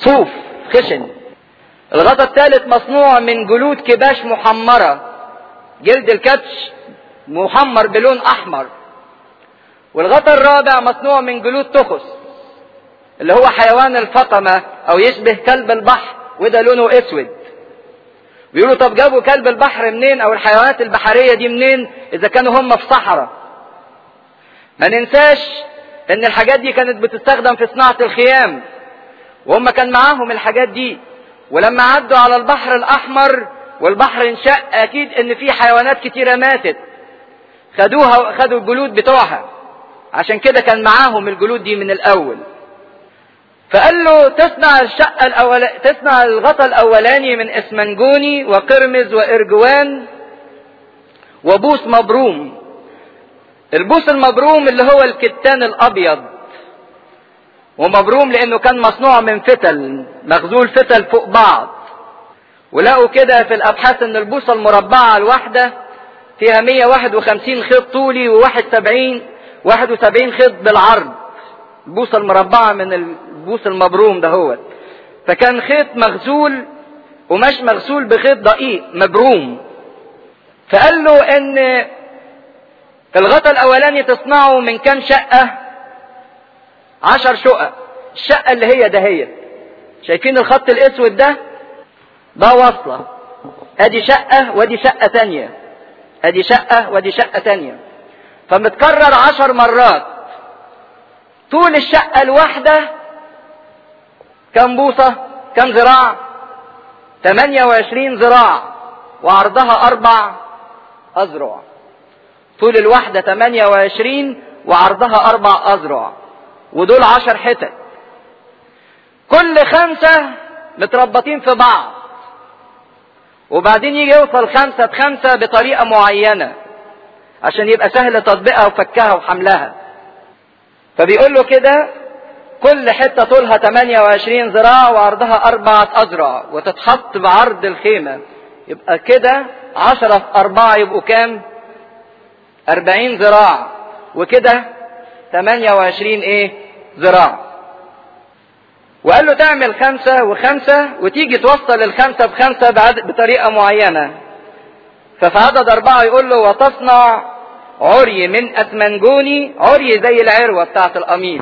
صوف خشن الغطا الثالث مصنوع من جلود كباش محمرة جلد الكبش محمر بلون احمر والغطا الرابع مصنوع من جلود تخس اللي هو حيوان الفقمة او يشبه كلب البحر وده لونه اسود بيقولوا طب جابوا كلب البحر منين او الحيوانات البحرية دي منين اذا كانوا هم في صحراء ما ننساش ان الحاجات دي كانت بتستخدم في صناعة الخيام وهم كان معاهم الحاجات دي ولما عدوا على البحر الاحمر والبحر انشق اكيد ان في حيوانات كتيرة ماتت خدوها وخدوا الجلود بتوعها عشان كده كان معاهم الجلود دي من الاول فقال له تصنع الشقة الأول تصنع الغطا الأولاني من اسمنجوني وقرمز وإرجوان وبوس مبروم البوس المبروم اللي هو الكتان الأبيض ومبروم لأنه كان مصنوع من فتل مخزول فتل فوق بعض ولقوا كده في الأبحاث إن البوصة المربعة الواحدة فيها 151 خيط طولي و71 71 خيط بالعرض البوصة المربعة من البوص المبروم ده هو فكان خيط مغسول قماش مغسول بخيط دقيق مبروم فقال له ان الغطا الاولاني تصنعه من كام شقة عشر شقق الشقة اللي هي دهيت شايفين الخط الاسود ده ده وصلة ادي شقة ودي شقة تانية ادي شقة ودي شقة تانية فمتكرر عشر مرات طول الشقة الواحدة كم بوصة كم ذراع 28 ذراع وعرضها أربع أذرع طول الواحدة 28 وعرضها أربع أذرع ودول عشر حتت كل خمسة متربطين في بعض وبعدين يجي يوصل خمسة بخمسة بطريقة معينة عشان يبقى سهل تطبيقها وفكها وحملها فبيقول له كده كل حتة طولها 28 ذراع وعرضها أربعة أذرع وتتحط بعرض الخيمة يبقى كده 10 في 4 يبقوا كام؟ 40 ذراع وكده 28 ايه؟ ذراع وقال له تعمل خمسة وخمسة وتيجي توصل الخمسة بخمسة بطريقة معينة ففي عدد أربعة يقول له وتصنع عري من أسمنجوني عري زي العروة بتاعت القميص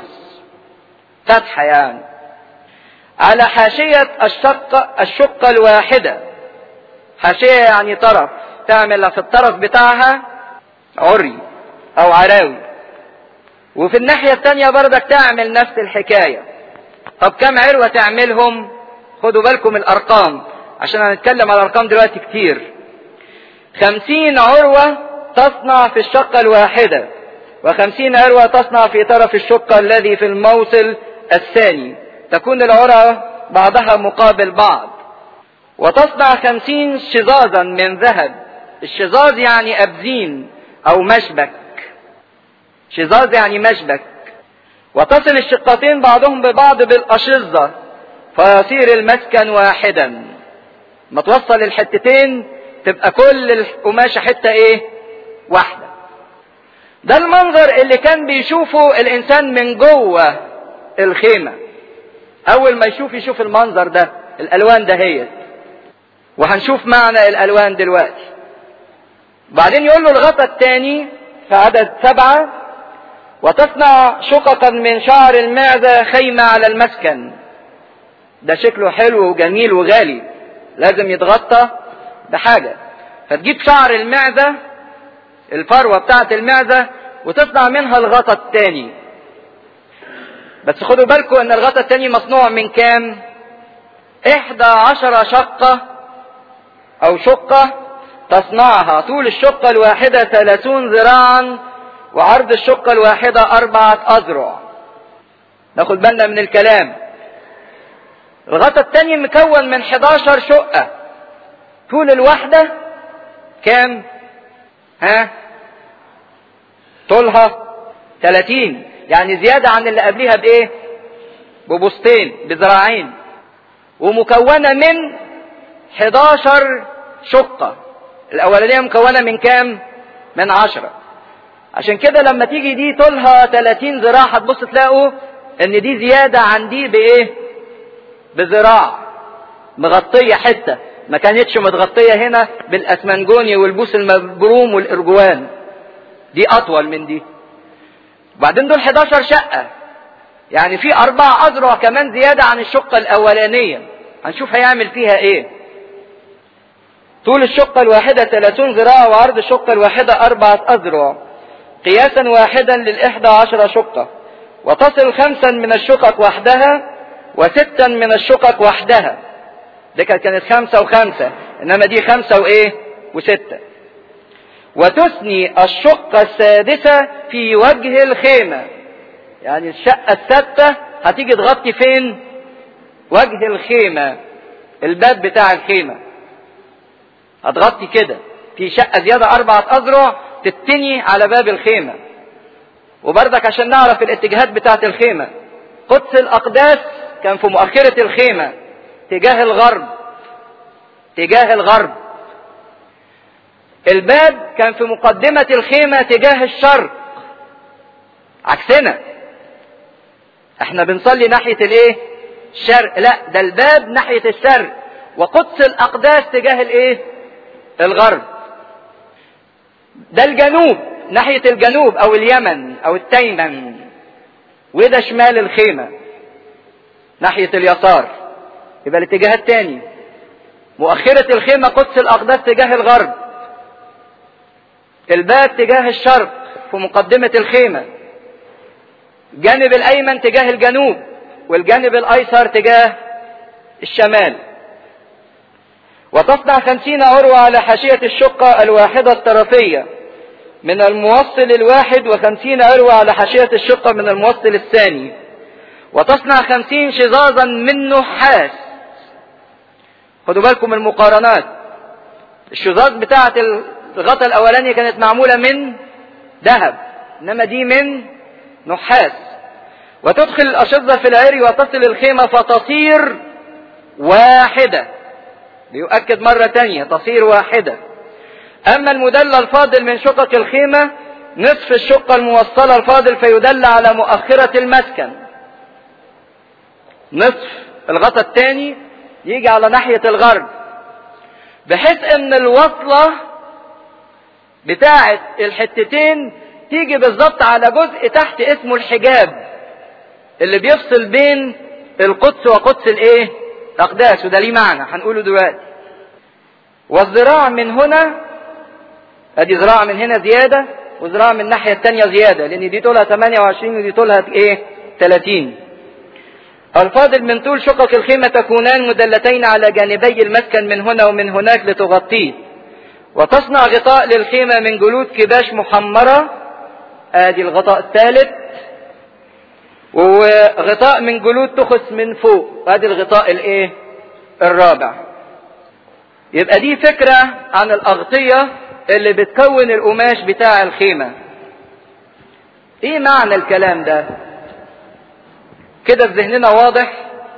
فتحة يعني على حاشية الشقة الشقة الواحدة حاشية يعني طرف تعمل في الطرف بتاعها عري أو عراوي وفي الناحية التانية بردك تعمل نفس الحكاية طب كم عروة تعملهم خدوا بالكم الأرقام عشان هنتكلم على الأرقام دلوقتي كتير خمسين عروة تصنع في الشقة الواحدة وخمسين عروة تصنع في طرف الشقة الذي في الموصل الثاني تكون العروة بعضها مقابل بعض وتصنع خمسين شظاظا من ذهب الشظاظ يعني أبزين أو مشبك شظاظ يعني مشبك وتصل الشقتين بعضهم ببعض بالأشظة فيصير المسكن واحدا ما توصل الحتتين تبقى كل القماشة حتة ايه واحدة ده المنظر اللي كان بيشوفه الانسان من جوه الخيمة اول ما يشوف يشوف المنظر ده الالوان ده هي وهنشوف معنى الالوان دلوقتي بعدين يقول له الغطا الثاني في عدد سبعة وتصنع شققا من شعر المعدة خيمة على المسكن ده شكله حلو وجميل وغالي لازم يتغطى بحاجة فتجيب شعر المعدة الفروة بتاعت المعدة وتصنع منها الغطا التاني بس خدوا بالكم ان الغطا التاني مصنوع من كام احدى عشر شقة او شقة تصنعها طول الشقة الواحدة ثلاثون ذراعا وعرض الشقة الواحدة أربعة أذرع ناخد بالنا من الكلام الغطا التاني مكون من 11 شقة طول الواحدة كام ها طولها 30 يعني زيادة عن اللي قبليها بإيه ببسطين بذراعين ومكونة من 11 شقة الأولانية مكونة من كام من عشرة عشان كده لما تيجي دي طولها 30 ذراع هتبص تلاقوا ان دي زيادة عن دي بايه بذراع مغطية حتة ما كانتش متغطية هنا بالأسمنجوني والبوس المبروم والإرجوان دي أطول من دي وبعدين دول 11 شقة يعني في أربع أذرع كمان زيادة عن الشقة الأولانية هنشوف هيعمل فيها إيه طول الشقة الواحدة 30 ذراع وعرض الشقة الواحدة أربعة أذرع قياسا واحدا للإحدى عشر شقة وتصل خمسا من الشقق وحدها وستا من الشقق وحدها دي كانت خمسة وخمسة إنما دي خمسة وإيه وستة وتثني الشقة السادسة في وجه الخيمة يعني الشقة السادسة هتيجي تغطي فين وجه الخيمة الباب بتاع الخيمة هتغطي كده في شقة زيادة أربعة أذرع تتني على باب الخيمة وبردك عشان نعرف الاتجاهات بتاعت الخيمة قدس الأقداس كان في مؤخرة الخيمة تجاه الغرب تجاه الغرب الباب كان في مقدمة الخيمة تجاه الشرق عكسنا احنا بنصلي ناحية الايه الشرق لا ده الباب ناحية الشرق وقدس الأقداس تجاه الايه الغرب ده الجنوب ناحية الجنوب او اليمن او التيمن وده شمال الخيمة ناحية اليسار يبقى الاتجاه الثاني مؤخرة الخيمة قدس الأقداس تجاه الغرب الباب تجاه الشرق في مقدمة الخيمة الجانب الأيمن تجاه الجنوب والجانب الأيسر تجاه الشمال وتصنع خمسين عروة على حاشية الشقة الواحدة الطرفية من الموصل الواحد وخمسين عروة على حاشية الشقة من الموصل الثاني وتصنع خمسين شظاظا من نحاس خدوا بالكم المقارنات الشظاظ بتاعة الغطاء الأولاني كانت معمولة من ذهب إنما دي من نحاس وتدخل الأشظة في العري وتصل الخيمة فتصير واحدة بيؤكد مرة تانية تصير واحدة أما المدلى الفاضل من شقق الخيمة نصف الشقة الموصلة الفاضل فيدل على مؤخرة المسكن نصف الغطاء الثاني يجي على ناحية الغرب بحيث ان الوصلة بتاعة الحتتين تيجي بالظبط على جزء تحت اسمه الحجاب اللي بيفصل بين القدس وقدس الايه الاقداس وده ليه معنى هنقوله دلوقتي والذراع من هنا ادي ذراع من هنا زيادة وذراع من الناحية التانية زيادة لان دي طولها 28 ودي طولها ايه 30 الفاضل من طول شقق الخيمة تكونان مدلتين على جانبي المسكن من هنا ومن هناك لتغطيه وتصنع غطاء للخيمة من جلود كباش محمرة ادي الغطاء الثالث وغطاء من جلود تخس من فوق ادي الغطاء الايه الرابع يبقى دي فكرة عن الأغطية اللي بتكون القماش بتاع الخيمة ايه معنى الكلام ده كده في ذهننا واضح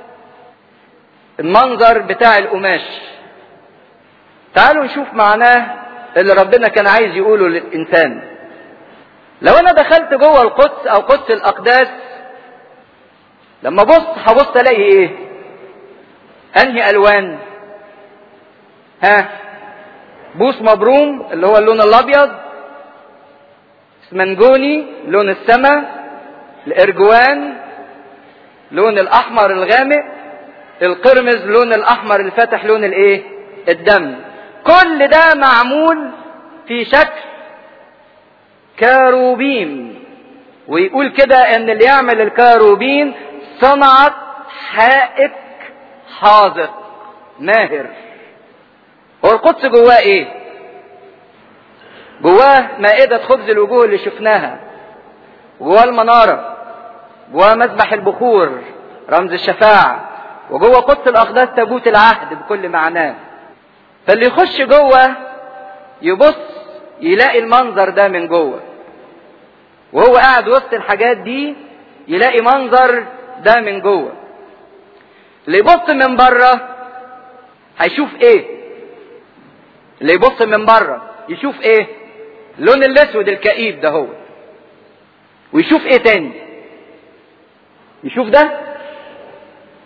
المنظر بتاع القماش تعالوا نشوف معناه اللي ربنا كان عايز يقوله للإنسان لو أنا دخلت جوه القدس أو قدس الأقداس لما بص هبص ألاقي إيه؟ أنهي ألوان؟ ها؟ بوس مبروم اللي هو اللون الأبيض اسمنجوني لون السماء الإرجوان لون الأحمر الغامق القرمز لون الأحمر الفاتح لون الإيه؟ الدم كل ده معمول في شكل كاروبيم ويقول كده ان اللي يعمل الكاروبين صنعت حائك حاذق ماهر هو القدس جواه ايه جواه مائدة خبز الوجوه اللي شفناها جواه المنارة جواه مذبح البخور رمز الشفاعة وجوه قدس الأقداس تابوت العهد بكل معناه فاللي يخش جوه يبص يلاقي المنظر ده من جوه وهو قاعد وسط الحاجات دي يلاقي منظر ده من جوه اللي يبص من بره هيشوف ايه اللي يبص من بره يشوف ايه اللون الاسود الكئيب ده هو ويشوف ايه تاني يشوف ده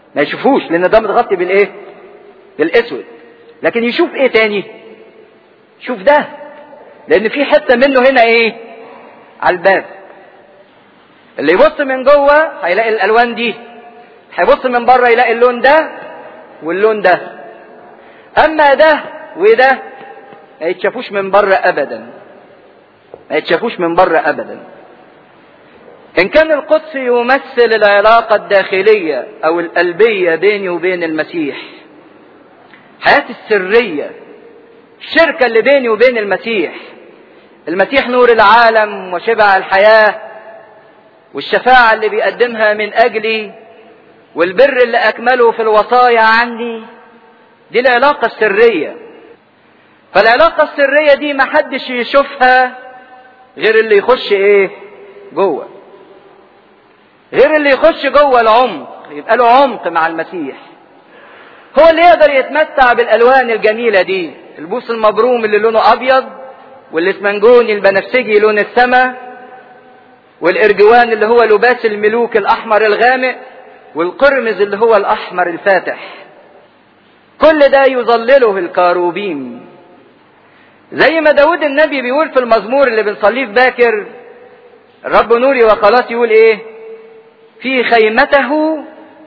ما يشوفوش لان ده متغطي بالايه بالاسود لكن يشوف ايه تاني شوف ده لان في حته منه هنا ايه على الباب اللي يبص من جوه هيلاقي الالوان دي هيبص من بره يلاقي اللون ده واللون ده اما ده وده ما يتشافوش من بره ابدا ما يتشافوش من بره ابدا ان كان القدس يمثل العلاقه الداخليه او القلبيه بيني وبين المسيح حياتي السريه الشركه اللي بيني وبين المسيح المسيح نور العالم وشبع الحياه والشفاعه اللي بيقدمها من اجلي والبر اللي اكمله في الوصايا عني دي العلاقه السريه فالعلاقه السريه دي محدش يشوفها غير اللي يخش ايه جوه غير اللي يخش جوه العمق يبقى له عمق مع المسيح هو اللي يقدر يتمتع بالالوان الجميله دي البوس المبروم اللي لونه ابيض والاسمنجوني البنفسجي لون السماء والارجوان اللي هو لباس الملوك الاحمر الغامق والقرمز اللي هو الاحمر الفاتح كل ده يظلله الكاروبيم زي ما داود النبي بيقول في المزمور اللي بنصليه في باكر الرب نوري وخلاص يقول ايه في خيمته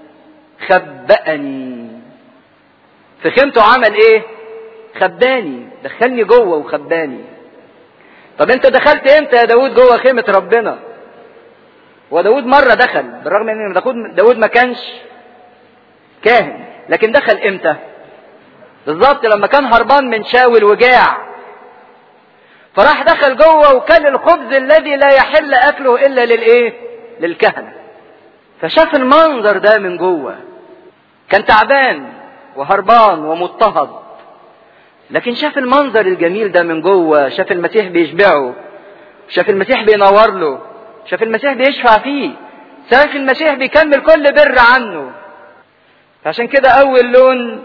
خبأني في خيمته عمل ايه خباني دخلني جوه وخباني طب انت دخلت امتى يا داود جوه خيمة ربنا وداود مرة دخل بالرغم ان داود ما كانش كاهن لكن دخل امتى بالظبط لما كان هربان من شاول وجاع فراح دخل جوه وكل الخبز الذي لا يحل اكله الا للايه للكهنه فشاف المنظر ده من جوه كان تعبان وهربان ومضطهد لكن شاف المنظر الجميل ده من جوه شاف المسيح بيشبعه شاف المسيح بينور له شاف المسيح بيشفع فيه شاف المسيح بيكمل كل بر عنه عشان كده اول لون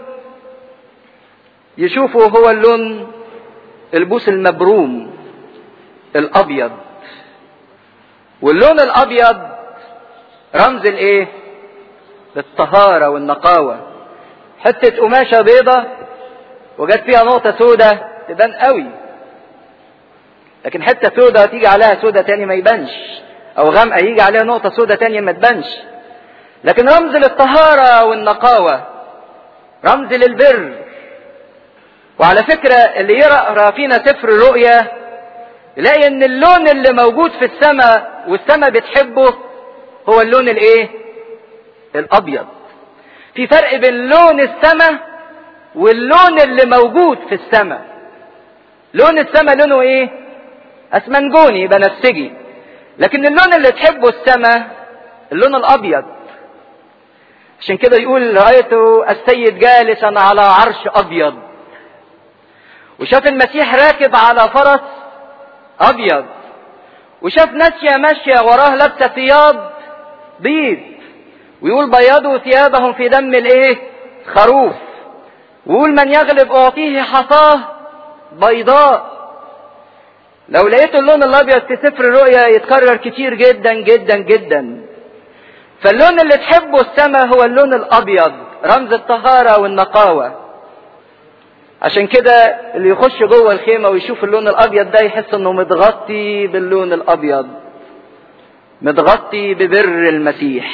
يشوفه هو اللون البوس المبروم الابيض واللون الابيض رمز الايه للطهارة والنقاوة حتة قماشة بيضة وجت فيها نقطة سودة تبان قوي لكن حتة سودة تيجي عليها سودة تاني ما يبانش او غامقة يجي عليها نقطة سودة تانية ما تبانش لكن رمز للطهارة والنقاوة رمز للبر وعلى فكرة اللي يقرأ فينا سفر الرؤيا يلاقي ان اللون اللي موجود في السماء والسماء بتحبه هو اللون الايه الابيض في فرق بين لون السماء واللون اللي موجود في السماء لون السماء لونه ايه اسمنجوني بنفسجي لكن اللون اللي تحبه السماء اللون الابيض عشان كده يقول رأيت السيد جالسا على عرش ابيض وشاف المسيح راكب على فرس ابيض وشاف ناسية ماشية وراه لابسة ثياب بيض ويقول بيضوا ثيابهم في دم الايه خروف ويقول من يغلب اعطيه حصاه بيضاء لو لقيت اللون الابيض في سفر الرؤيا يتكرر كتير جدا جدا جدا فاللون اللي تحبه السماء هو اللون الابيض رمز الطهارة والنقاوة عشان كده اللي يخش جوه الخيمة ويشوف اللون الابيض ده يحس انه متغطي باللون الابيض متغطي ببر المسيح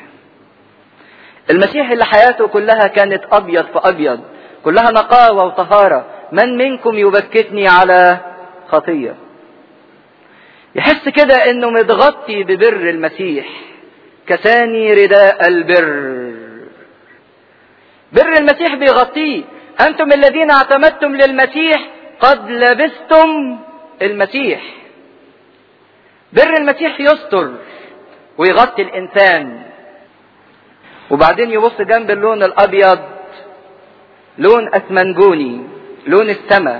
المسيح اللي حياته كلها كانت ابيض في ابيض كلها نقاوة وطهارة من منكم يبكتني على خطية يحس كده انه متغطي ببر المسيح كساني رداء البر بر المسيح بيغطيه انتم الذين اعتمدتم للمسيح قد لبستم المسيح بر المسيح يستر ويغطي الانسان وبعدين يبص جنب اللون الابيض لون اسمنجوني لون السماء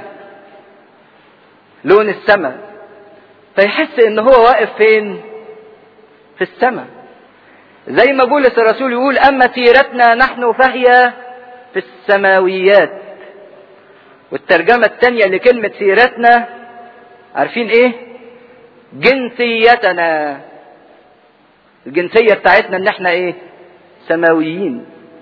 لون السماء فيحس ان هو واقف فين في السماء زي ما بولس الرسول يقول اما سيرتنا نحن فهي في السماويات والترجمة الثانية لكلمة سيرتنا عارفين ايه جنسيتنا الجنسية بتاعتنا ان احنا ايه سماويين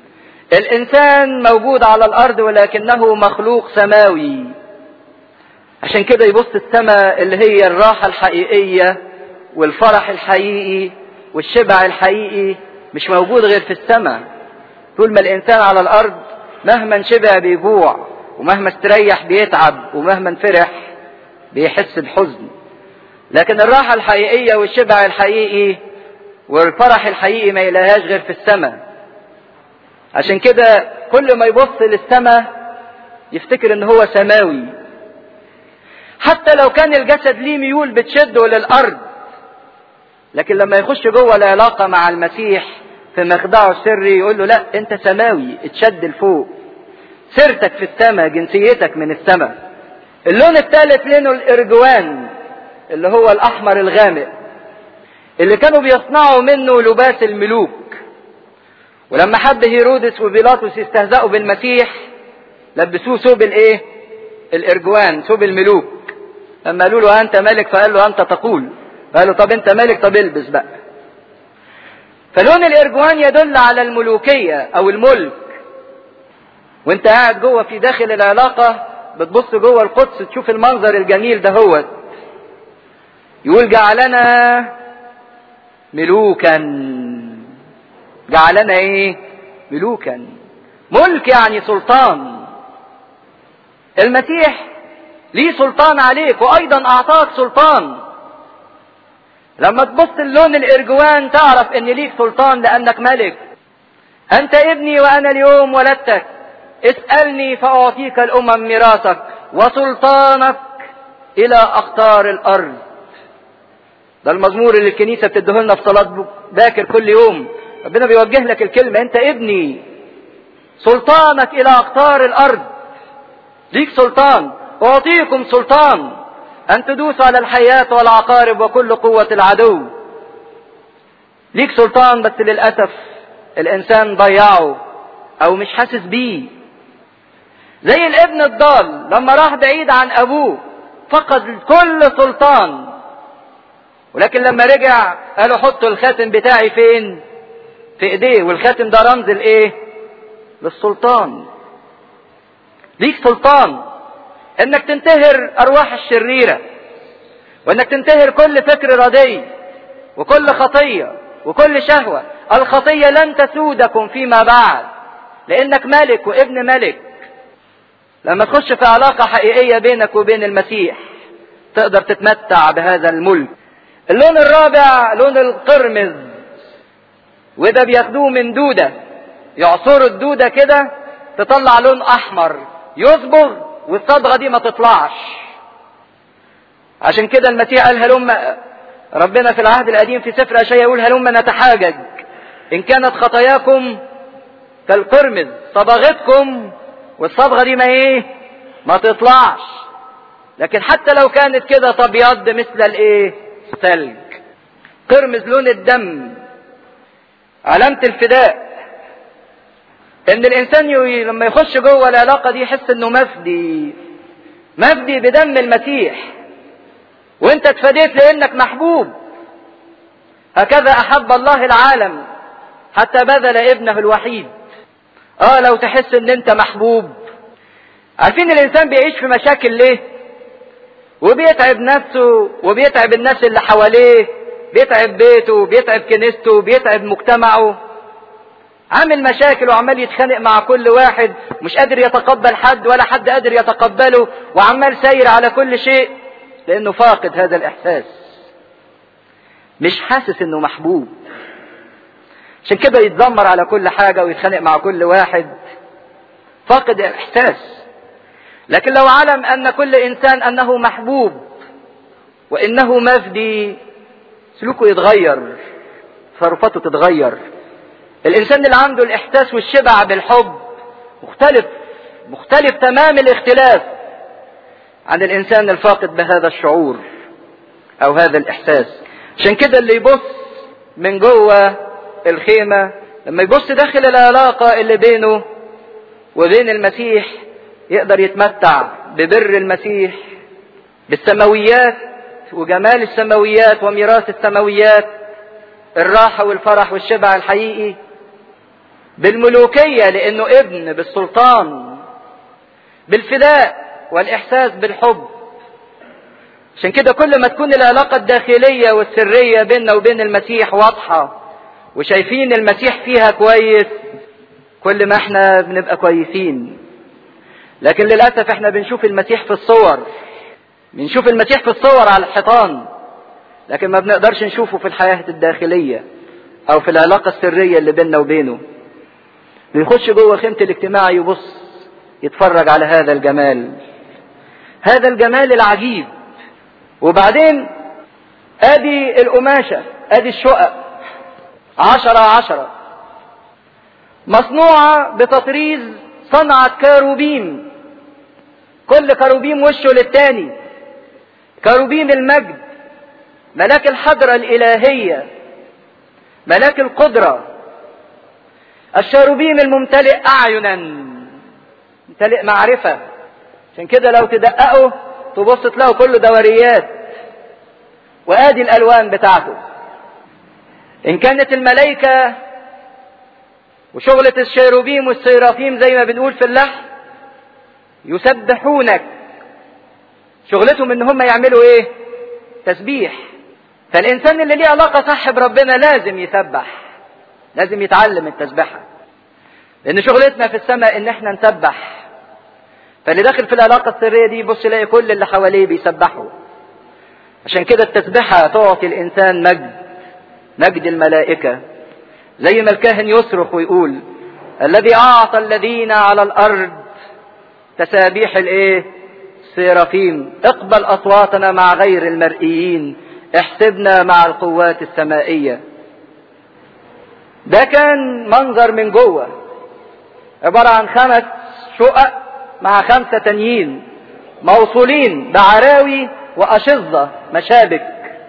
الانسان موجود على الارض ولكنه مخلوق سماوي عشان كده يبص السماء اللي هي الراحة الحقيقية والفرح الحقيقي والشبع الحقيقي مش موجود غير في السماء طول ما الانسان على الارض مهما شبع بيجوع ومهما استريح بيتعب ومهما فرح بيحس بحزن لكن الراحة الحقيقية والشبع الحقيقي والفرح الحقيقي ما يلاقيهاش غير في السماء عشان كده كل ما يبص للسماء يفتكر ان هو سماوي حتى لو كان الجسد ليه ميول بتشده للارض لكن لما يخش جوه العلاقة مع المسيح في مخدعه السري يقول له لا انت سماوي اتشد لفوق سيرتك في السماء جنسيتك من السماء اللون الثالث لونه الارجوان اللي هو الاحمر الغامق اللي كانوا بيصنعوا منه لباس الملوك ولما حب هيرودس وبيلاطس يستهزئوا بالمسيح لبسوه ثوب الايه الارجوان ثوب الملوك لما قالوا له انت ملك فقال له انت تقول قال له طب انت ملك طب البس بقى فلون الارجوان يدل على الملوكية او الملك وانت قاعد جوه في داخل العلاقة بتبص جوه القدس تشوف المنظر الجميل ده هو يقول جعلنا ملوكا جعلنا ايه ملوكا ملك يعني سلطان المسيح ليه سلطان عليك وايضا اعطاك سلطان لما تبص اللون الارجوان تعرف ان ليك سلطان لانك ملك انت ابني وانا اليوم ولدتك اسألني فاعطيك الامم ميراثك وسلطانك الى اقطار الارض ده المزمور اللي الكنيسة بتديه في صلاة باكر كل يوم ربنا بيوجه لك الكلمة انت ابني سلطانك الى اقطار الارض ليك سلطان اعطيكم سلطان ان تدوسوا على الحياة والعقارب وكل قوة العدو ليك سلطان بس للأسف الانسان ضيعه او مش حاسس بيه زي الابن الضال لما راح بعيد عن ابوه فقد كل سلطان ولكن لما رجع قالوا حطوا الخاتم بتاعي فين في ايديه والخاتم ده رمز الايه للسلطان ليك سلطان انك تنتهر ارواح الشريرة وانك تنتهر كل فكر ردي وكل خطية وكل شهوة الخطية لن تسودكم فيما بعد لانك ملك وابن ملك لما تخش في علاقة حقيقية بينك وبين المسيح تقدر تتمتع بهذا الملك اللون الرابع لون القرمز وده بياخدوه من دودة يعصروا الدودة كده تطلع لون احمر يصبغ والصبغة دي ما تطلعش عشان كده المسيح قال هلم ربنا في العهد القديم في سفر اشياء يقول هلم نتحاجج ان كانت خطاياكم كالقرمز صبغتكم والصبغة دي ما ايه ما تطلعش لكن حتى لو كانت كده تبيض مثل الايه الثلج قرمز لون الدم علامة الفداء ان الانسان يوي لما يخش جوه العلاقة دي يحس انه مفدي مفدي بدم المسيح وانت اتفديت لانك محبوب هكذا احب الله العالم حتى بذل ابنه الوحيد اه لو تحس ان انت محبوب عارفين الانسان بيعيش في مشاكل ليه وبيتعب نفسه وبيتعب الناس اللي حواليه بيتعب بيته بيتعب كنيسته بيتعب مجتمعه عامل مشاكل وعمال يتخانق مع كل واحد مش قادر يتقبل حد ولا حد قادر يتقبله وعمال ساير على كل شيء لانه فاقد هذا الاحساس مش حاسس انه محبوب عشان كده يتذمر على كل حاجة ويتخانق مع كل واحد فاقد الاحساس لكن لو علم ان كل انسان انه محبوب وانه مفدي سلوكه يتغير تصرفاته تتغير الانسان اللي عنده الاحساس والشبع بالحب مختلف مختلف تمام الاختلاف عن الانسان الفاقد بهذا الشعور او هذا الاحساس عشان كده اللي يبص من جوه الخيمة لما يبص داخل العلاقة اللي بينه وبين المسيح يقدر يتمتع ببر المسيح بالسماويات وجمال السماويات وميراث السماويات الراحة والفرح والشبع الحقيقي بالملوكية لأنه ابن بالسلطان بالفداء والإحساس بالحب عشان كده كل ما تكون العلاقة الداخلية والسرية بيننا وبين المسيح واضحة وشايفين المسيح فيها كويس كل ما احنا بنبقى كويسين لكن للأسف احنا بنشوف المسيح في الصور بنشوف المسيح في الصور على الحيطان لكن ما بنقدرش نشوفه في الحياة الداخلية أو في العلاقة السرية اللي بيننا وبينه بيخش جوه خيمة الاجتماع يبص يتفرج على هذا الجمال هذا الجمال العجيب وبعدين ادي القماشة ادي الشقق عشرة عشرة مصنوعة بتطريز صنعة كاروبيم كل كاروبيم وشه للتاني كاروبيم المجد ملاك الحضرة الإلهية ملاك القدرة الشاروبيم الممتلئ أعينا ممتلئ معرفة عشان كده لو تدققوا تبص تلاقوا كله دوريات وادي الالوان بتاعته ان كانت الملائكة وشغلة الشيروبيم والسيرافيم زي ما بنقول في اللحن يسبحونك شغلتهم ان هم يعملوا ايه تسبيح فالانسان اللي ليه علاقة صح بربنا لازم يسبح لازم يتعلم التسبحة لان شغلتنا في السماء ان احنا نسبح فاللي داخل في العلاقة السرية دي يبص يلاقي كل اللي حواليه بيسبحوا عشان كده التسبحة تعطي الإنسان مجد مجد الملائكة زي ما الكاهن يصرخ ويقول الذي أعطى الذين على الأرض تسابيح الإيه؟ سيرافيم اقبل أصواتنا مع غير المرئيين احسبنا مع القوات السمائية ده كان منظر من جوه عبارة عن خمس شقق مع خمسة تانيين موصولين بعراوي وأشظة مشابك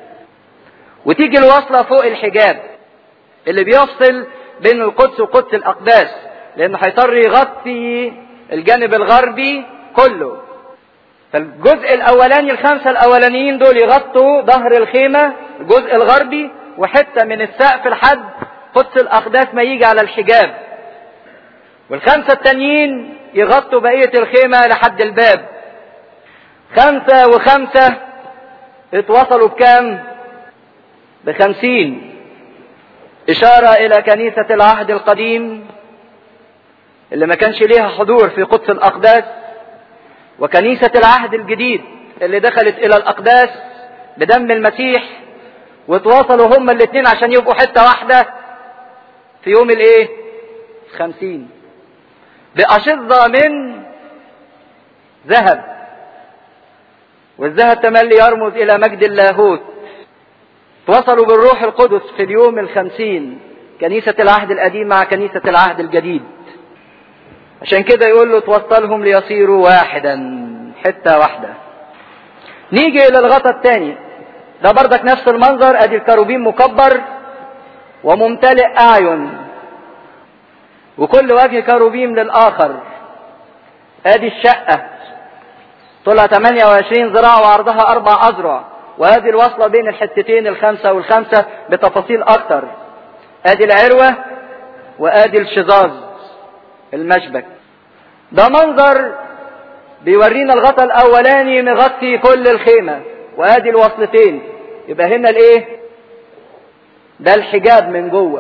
وتيجي الوصلة فوق الحجاب اللي بيفصل بين القدس وقدس الأقداس لأنه هيضطر يغطي الجانب الغربي كله فالجزء الأولاني الخمسة الأولانيين دول يغطوا ظهر الخيمة الجزء الغربي وحتة من السقف لحد قدس الأقداس ما يجي على الحجاب والخمسة التانيين يغطوا بقية الخيمة لحد الباب خمسة وخمسة اتوصلوا بكام بخمسين إشارة إلى كنيسة العهد القديم اللي ما كانش ليها حضور في قدس الأقداس وكنيسة العهد الجديد اللي دخلت إلى الأقداس بدم المسيح وتواصلوا هما الاثنين عشان يبقوا حتة واحدة في يوم الايه خمسين بأشظة من ذهب والذهب تملي يرمز إلى مجد اللاهوت وصلوا بالروح القدس في اليوم الخمسين كنيسة العهد القديم مع كنيسة العهد الجديد عشان كده يقول له توصلهم ليصيروا واحدا حتة واحدة نيجي إلى الغطا الثاني ده بردك نفس المنظر ادي الكروبيم مكبر وممتلئ اعين وكل وجه كروبيم للاخر ادي الشقة طولها 28 ذراع وعرضها اربع اذرع وهذه الوصلة بين الحتتين الخمسة والخمسة بتفاصيل اكتر ادي العروة وادي الشظاظ المشبك ده منظر بيورينا الغطا الاولاني مغطي كل الخيمة وادي الوصلتين يبقى هنا الايه ده الحجاب من جوه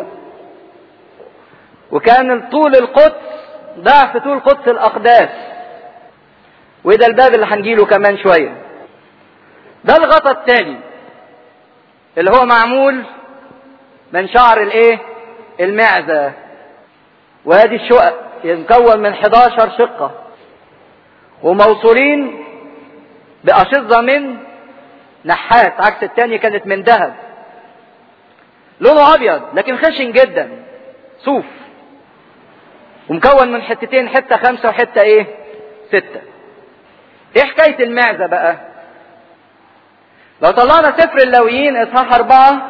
وكان طول القدس ضعف طول قدس الاقداس وده الباب اللي هنجيله كمان شويه ده الغطا الثاني اللي هو معمول من شعر الايه المعزه وادي الشقق يتكون من 11 شقه وموصولين بأشظة من نحاس عكس التانية كانت من ذهب لونه ابيض لكن خشن جدا صوف ومكون من حتتين حتة خمسة وحتة ايه ستة ايه حكاية المعزة بقى لو طلعنا سفر اللويين اصحاح اربعة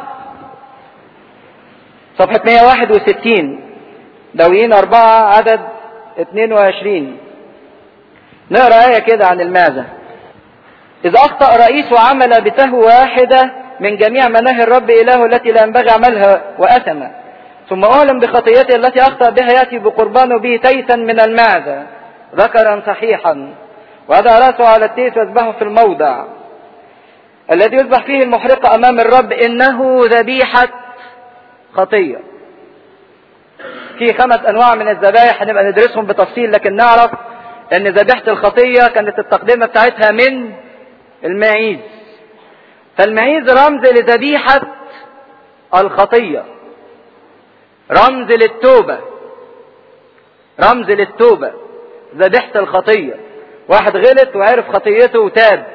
صفحة 161 لويين اربعة عدد 22 نقرا آية كده عن المعزة إذا أخطأ رئيس وعمل بسهو واحدة من جميع مناهي الرب إله التي لا ينبغي عملها وأثم ثم أعلم بخطيته التي أخطأ بها يأتي بقربانه به تيسا من المعدة ذكرا صحيحا وهذا رأسه على التيس ويذبحه في الموضع الذي يذبح فيه المحرقة أمام الرب إنه ذبيحة خطية في خمس أنواع من الذبائح هنبقى ندرسهم بتفصيل لكن نعرف أن ذبيحة الخطية كانت التقدمة بتاعتها من المعيز فالمعيز رمز لذبيحة الخطية رمز للتوبة رمز للتوبة ذبيحة الخطية واحد غلط وعرف خطيته وتاب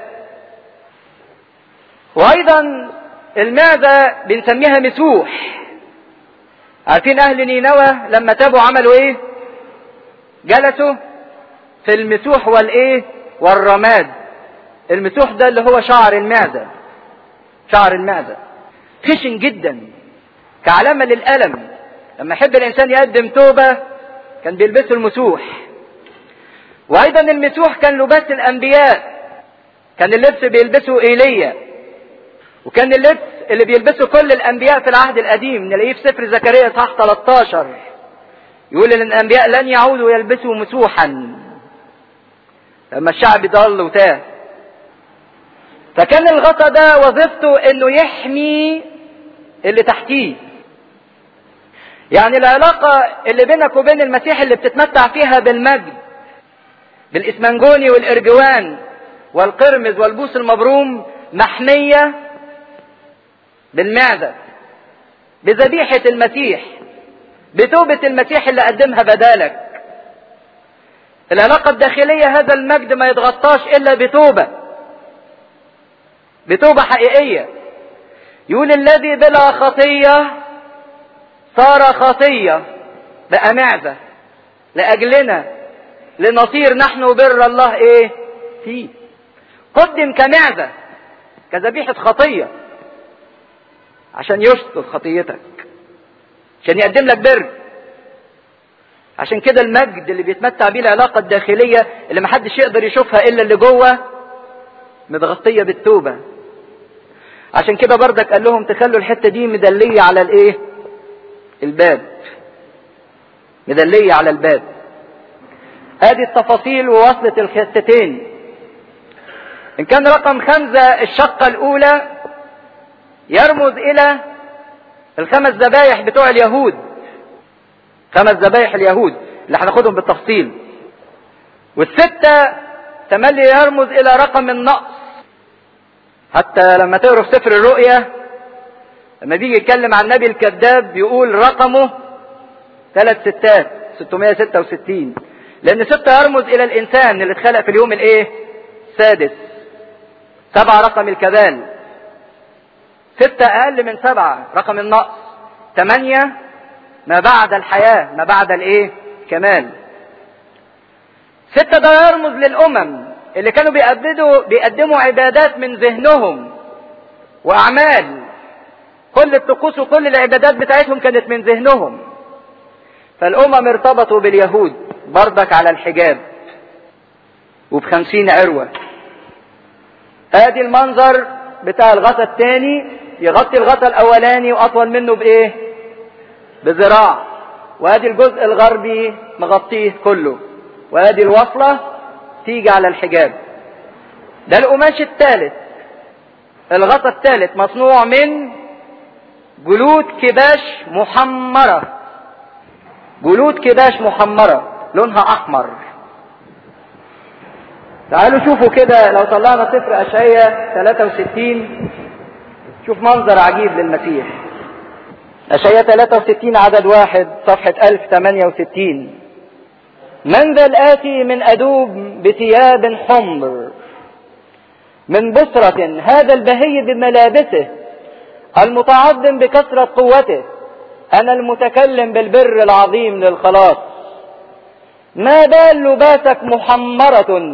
وايضا المعدة بنسميها مسوح عارفين اهل نينوى لما تابوا عملوا ايه جلسوا في المسوح والايه والرماد المسوح ده اللي هو شعر المعدة شعر المعدة خشن جدا كعلامة للألم لما يحب الإنسان يقدم توبة كان بيلبسوا المسوح وأيضا المسوح كان لباس الأنبياء كان اللبس بيلبسه إيليا وكان اللبس اللي بيلبسه كل الأنبياء في العهد القديم نلاقيه في سفر زكريا صح 13 يقول إن الأنبياء لن يعودوا يلبسوا مسوحا لما الشعب ضل وتاه فكان الغطا ده وظيفته انه يحمي اللي تحتيه يعني العلاقة اللي بينك وبين المسيح اللي بتتمتع فيها بالمجد بالإسمنجوني والإرجوان والقرمز والبوس المبروم محمية بالمعدة بذبيحة المسيح بتوبة المسيح اللي قدمها بدالك العلاقة الداخلية هذا المجد ما يتغطاش إلا بتوبة بتوبة حقيقية يقول الذي بلا خطية صار خطية بقى معزة لأجلنا لنصير نحن بر الله ايه فيه قدم كمعزة كذبيحة خطية عشان يشطب خطيتك عشان يقدم لك بر عشان كده المجد اللي بيتمتع بيه العلاقة الداخلية اللي محدش يقدر يشوفها إلا اللي جوه متغطية بالتوبة عشان كده بردك قال لهم تخلوا الحتة دي مدلية على الايه الباب مدلية على الباب ادي التفاصيل ووصلت الحتتين ان كان رقم خمسة الشقة الاولى يرمز الى الخمس ذبايح بتوع اليهود خمس ذبايح اليهود اللي هناخدهم بالتفصيل والستة تملي يرمز الى رقم النقص حتى لما تقروا في سفر الرؤيا لما بيجي يتكلم عن النبي الكذاب يقول رقمه ثلاث ستات 666 لان ستة يرمز الى الانسان اللي اتخلق في اليوم الايه السادس سبعة رقم الكذال ستة اقل من سبعة رقم النقص ثمانية ما بعد الحياة ما بعد الايه كمال ستة ده يرمز للامم اللي كانوا بيقدموا بيقدموا عبادات من ذهنهم واعمال كل الطقوس وكل العبادات بتاعتهم كانت من ذهنهم فالامم ارتبطوا باليهود بردك على الحجاب وبخمسين عروة ادي المنظر بتاع الغطا الثاني يغطي الغطا الاولاني واطول منه بايه بذراع وادي الجزء الغربي مغطيه كله وادي الوصله تيجي على الحجاب ده القماش الثالث الغطا الثالث مصنوع من جلود كباش محمرة جلود كباش محمرة لونها أحمر تعالوا شوفوا كده لو طلعنا صفر أشعية 63 شوف منظر عجيب للمسيح أشعية 63 عدد واحد صفحة 1068 من ذا الآتي من أدوب بثياب حمر من بسرة هذا البهي بملابسه المتعظم بكثرة قوته أنا المتكلم بالبر العظيم للخلاص ما بال لباسك محمرة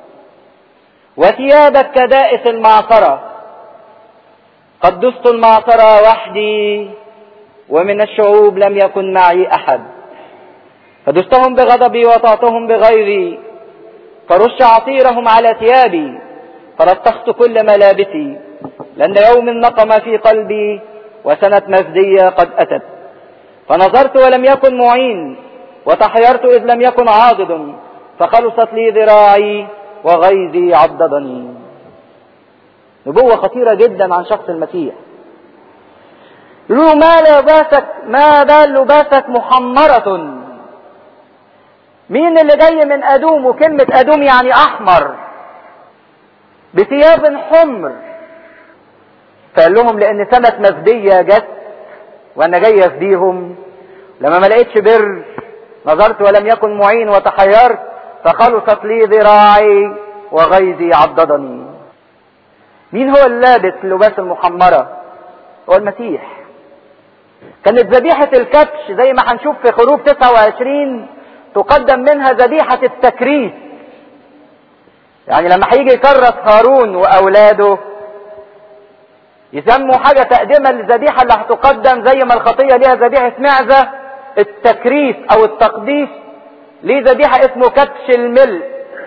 وثيابك كدائس المعصرة قد دست المعصرة وحدي ومن الشعوب لم يكن معي أحد فدستهم بغضبي وطعتهم بغيري فرش عصيرهم على ثيابي فلطخت كل ملابسي لأن يوم النقم في قلبي وسنة مفدية قد أتت فنظرت ولم يكن معين وتحيرت إذ لم يكن عاضد فخلصت لي ذراعي وغيظي عضدني نبوة خطيرة جدا عن شخص المسيح يقولوا ما لباسك ما بال لباسك محمرة مين اللي جاي من أدوم وكلمة أدوم يعني أحمر بثياب حمر فقال لهم لأن سنة مفدية جت وأنا جاي أفديهم لما ما لقيتش بر نظرت ولم يكن معين وتحيرت فخلصت لي ذراعي وغيظي عضدني مين هو اللابس اللباس المحمرة هو المسيح كانت ذبيحة الكبش زي ما هنشوف في خروج 29 تقدم منها ذبيحة التكريس يعني لما هيجي يكرس هارون وأولاده يسموا حاجة تقدمة للذبيحة اللي هتقدم زي ما الخطية ليها ذبيحة معزة التكريس أو التقديس ليه ذبيحة اسمه كبش الملء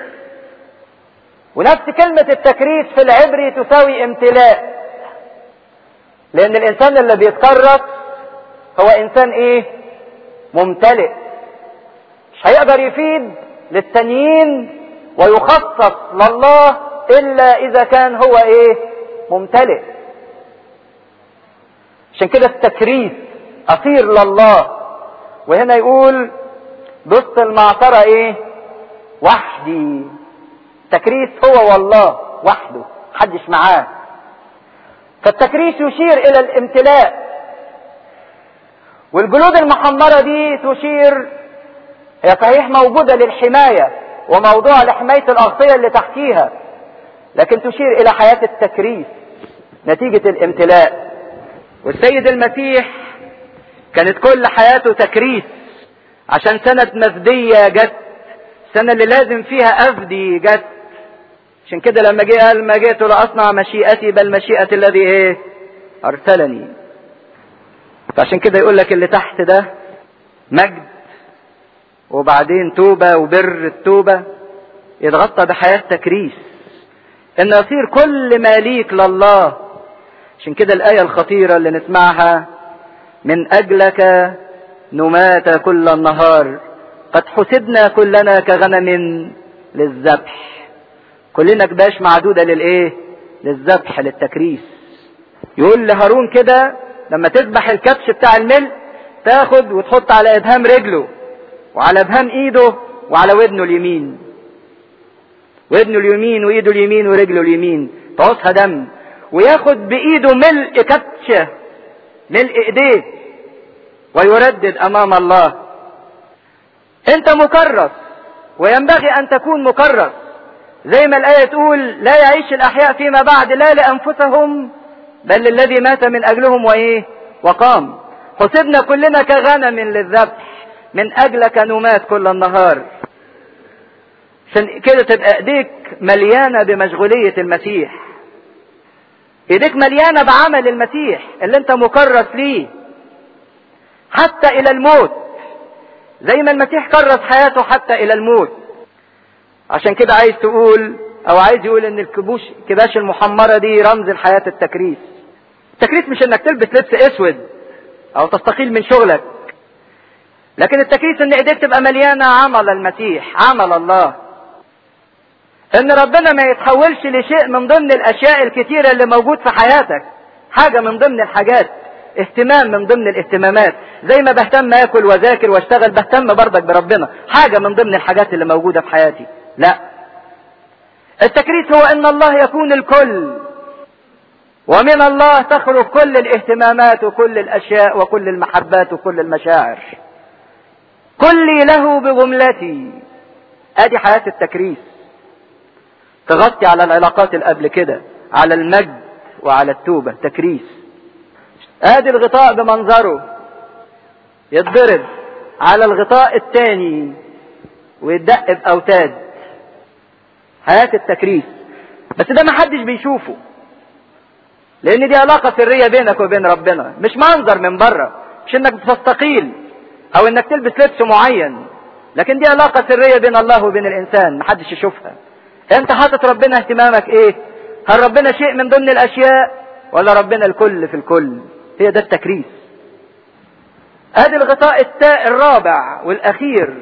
ونفس كلمة التكريس في العبري تساوي امتلاء لأن الإنسان اللي بيتكرس هو إنسان إيه؟ ممتلئ مش هيقدر يفيد للتانيين ويخصص لله إلا إذا كان هو إيه؟ ممتلئ عشان كده التكريس أصير لله وهنا يقول بص المعصرة إيه؟ وحدي التكريس هو والله وحده محدش معاه فالتكريس يشير الى الامتلاء والجلود المحمرة دي تشير هي صحيح موجودة للحماية وموضوع لحماية الأغطية اللي تحتيها لكن تشير إلى حياة التكريس نتيجة الامتلاء والسيد المسيح كانت كل حياته تكريس عشان سنة مفدية جت السنة اللي لازم فيها أفدي جت عشان كده لما جه قال ما جئت لأصنع مشيئتي بل مشيئة الذي ايه أرسلني فعشان كده يقول لك اللي تحت ده مجد وبعدين توبة وبر التوبة يتغطى بحياة تكريس ان يصير كل ما ليك لله عشان كده الآية الخطيرة اللي نسمعها من أجلك نمات كل النهار قد حسبنا كلنا كغنم للذبح كلنا كباش معدودة للايه للذبح للتكريس يقول لهارون كده لما تذبح الكبش بتاع الملء تاخد وتحط على ابهام رجله وعلى ابهام ايده وعلى ودنه اليمين ودنه اليمين وايده اليمين ورجله اليمين تعوزها دم وياخد بايده ملء كبشه ملء ايديه ويردد امام الله انت مكرس وينبغي ان تكون مكرس زي ما الآية تقول لا يعيش الأحياء فيما بعد لا لأنفسهم بل للذي مات من أجلهم وإيه وقام حسبنا كلنا كغنم للذبح من أجلك نمات كل النهار عشان كده تبقى ايديك مليانة بمشغولية المسيح ايديك مليانة بعمل المسيح اللي انت مكرس ليه حتى الى الموت زي ما المسيح كرس حياته حتى الى الموت عشان كده عايز تقول او عايز يقول ان الكبوش كباش المحمرة دي رمز الحياة التكريس التكريس مش انك تلبس لبس اسود او تستقيل من شغلك لكن التكريس ان ايديك تبقى مليانة عمل المسيح عمل الله ان ربنا ما يتحولش لشيء من ضمن الاشياء الكتيرة اللي موجود في حياتك حاجة من ضمن الحاجات اهتمام من ضمن الاهتمامات زي ما بهتم اكل واذاكر واشتغل بهتم برضك بربنا حاجة من ضمن الحاجات اللي موجودة في حياتي لا التكريس هو ان الله يكون الكل ومن الله تخرج كل الاهتمامات وكل الاشياء وكل المحبات وكل المشاعر كلي له بجملتي ادي حياة التكريس تغطي على العلاقات اللي قبل كده على المجد وعلى التوبة تكريس ادي الغطاء بمنظره يتضرب على الغطاء الثاني ويتدق باوتاد حياة التكريس بس ده ما حدش بيشوفه لان دي علاقة سرية بينك وبين ربنا مش منظر من بره مش انك تستقيل او انك تلبس لبس معين لكن دي علاقة سرية بين الله وبين الانسان محدش يشوفها انت حاطط ربنا اهتمامك ايه هل ربنا شيء من ضمن الاشياء ولا ربنا الكل في الكل هي ده التكريس ادي الغطاء التاء الرابع والاخير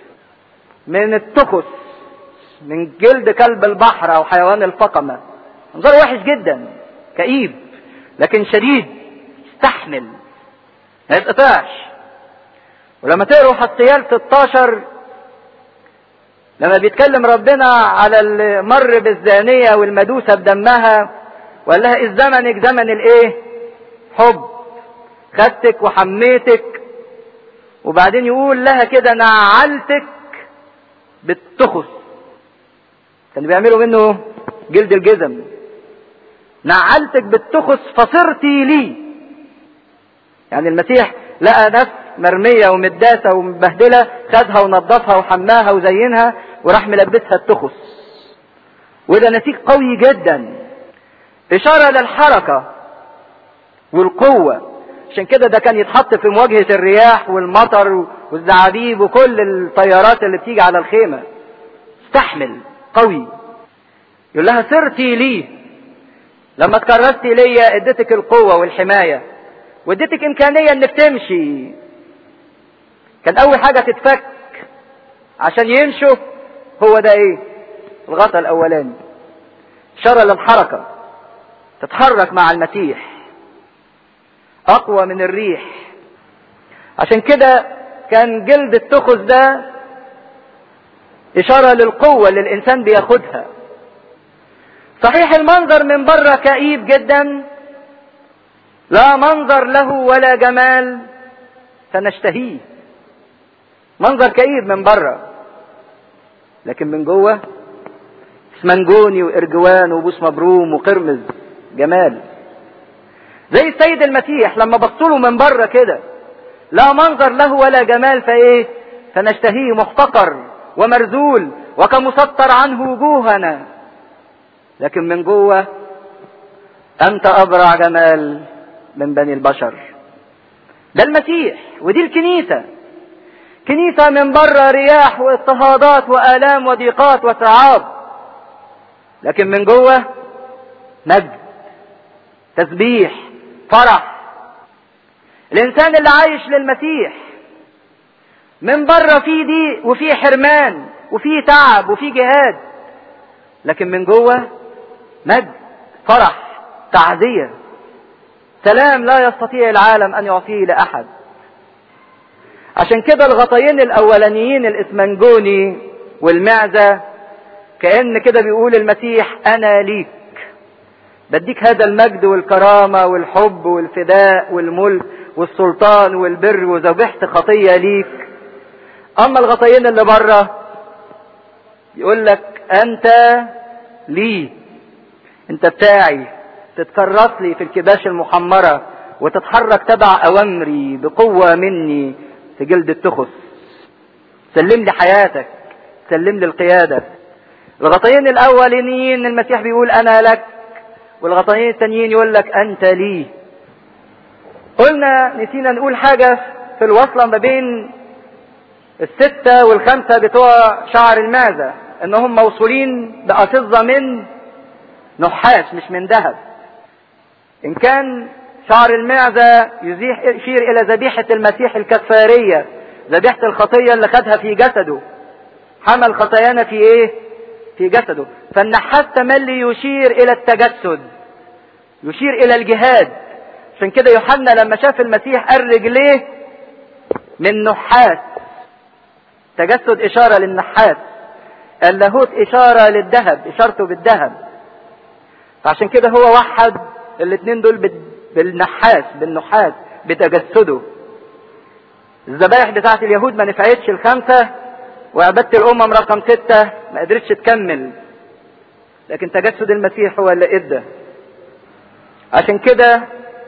من التخس من جلد كلب البحر او حيوان الفقمه منظره وحش جدا كئيب لكن شديد يستحمل ما يتقطعش ولما تقروا حطيال 16 لما بيتكلم ربنا على اللي مر بالزانية والمدوسة بدمها وقال لها إذ زمنك زمن الإيه؟ حب خدتك وحميتك وبعدين يقول لها كده نعلتك بالتخس كانوا بيعملوا منه جلد الجزم نعلتك بالتخس فصرتي لي يعني المسيح لقى نفس مرمية ومداسة ومبهدلة خدها ونظفها وحماها وزينها وراح ملبسها التخس وده نسيج قوي جدا إشارة للحركة والقوة عشان كده ده كان يتحط في مواجهة الرياح والمطر والزعابيب وكل الطيارات اللي بتيجي على الخيمة استحمل قوي يقول لها سرتي لي لما تكرستي ليا اديتك القوة والحماية واديتك امكانية انك تمشي كان اول حاجة تتفك عشان يمشوا هو ده ايه الغطاء الاولاني اشارة للحركة تتحرك مع المسيح اقوى من الريح عشان كده كان جلد التخس ده اشارة للقوة اللي الانسان بياخدها صحيح المنظر من بره كئيب جدا لا منظر له ولا جمال فنشتهيه منظر كئيب من بره لكن من جوه اسمنجوني وارجوان وبوس مبروم وقرمز جمال زي السيد المسيح لما بصوا من بره كده لا منظر له ولا جمال فايه فنشتهيه محتقر ومرذول وكمسطر عنه وجوهنا لكن من جوه انت ابرع جمال من بني البشر ده المسيح ودي الكنيسة كنيسة من بره رياح واضطهادات وآلام وضيقات وتعاب لكن من جوه مجد تسبيح فرح الإنسان اللي عايش للمسيح من بره فيه ضيق وفيه حرمان وفيه تعب وفيه جهاد لكن من جوه مجد فرح تعزيه سلام لا يستطيع العالم ان يعطيه لاحد عشان كده الغطيين الاولانيين الاسمنجوني والمعزه كان كده بيقول المسيح انا ليك بديك هذا المجد والكرامه والحب والفداء والملك والسلطان والبر وذبحت خطيه ليك اما الغطيين اللي بره يقول لك انت لي انت بتاعي تتكرس لي في الكباش المحمرة وتتحرك تبع أوامري بقوة مني في جلد التخس سلم لي حياتك سلم لي القيادة الغطيين الأولانيين المسيح بيقول أنا لك والغطيين التانيين يقول لك أنت لي قلنا نسينا نقول حاجة في الوصلة ما بين الستة والخمسة بتوع شعر المعزة انهم موصولين بأصزة من نحاس مش من ذهب ان كان شعر المعزة يزيح يشير الى ذبيحة المسيح الكفارية ذبيحة الخطية اللي خدها في جسده حمل خطايانا في ايه في جسده فالنحاس تملي يشير الى التجسد يشير الى الجهاد عشان كده يوحنا لما شاف المسيح قال رجليه من نحاس تجسد اشارة للنحاس اللاهوت اشارة للذهب اشارته بالذهب فعشان كده هو وحد الاثنين دول بالنحاس بالنحاس بتجسده الذبائح بتاعت اليهود ما نفعتش الخمسة وعبادة الأمم رقم ستة ما قدرتش تكمل لكن تجسد المسيح هو اللي ادى عشان كده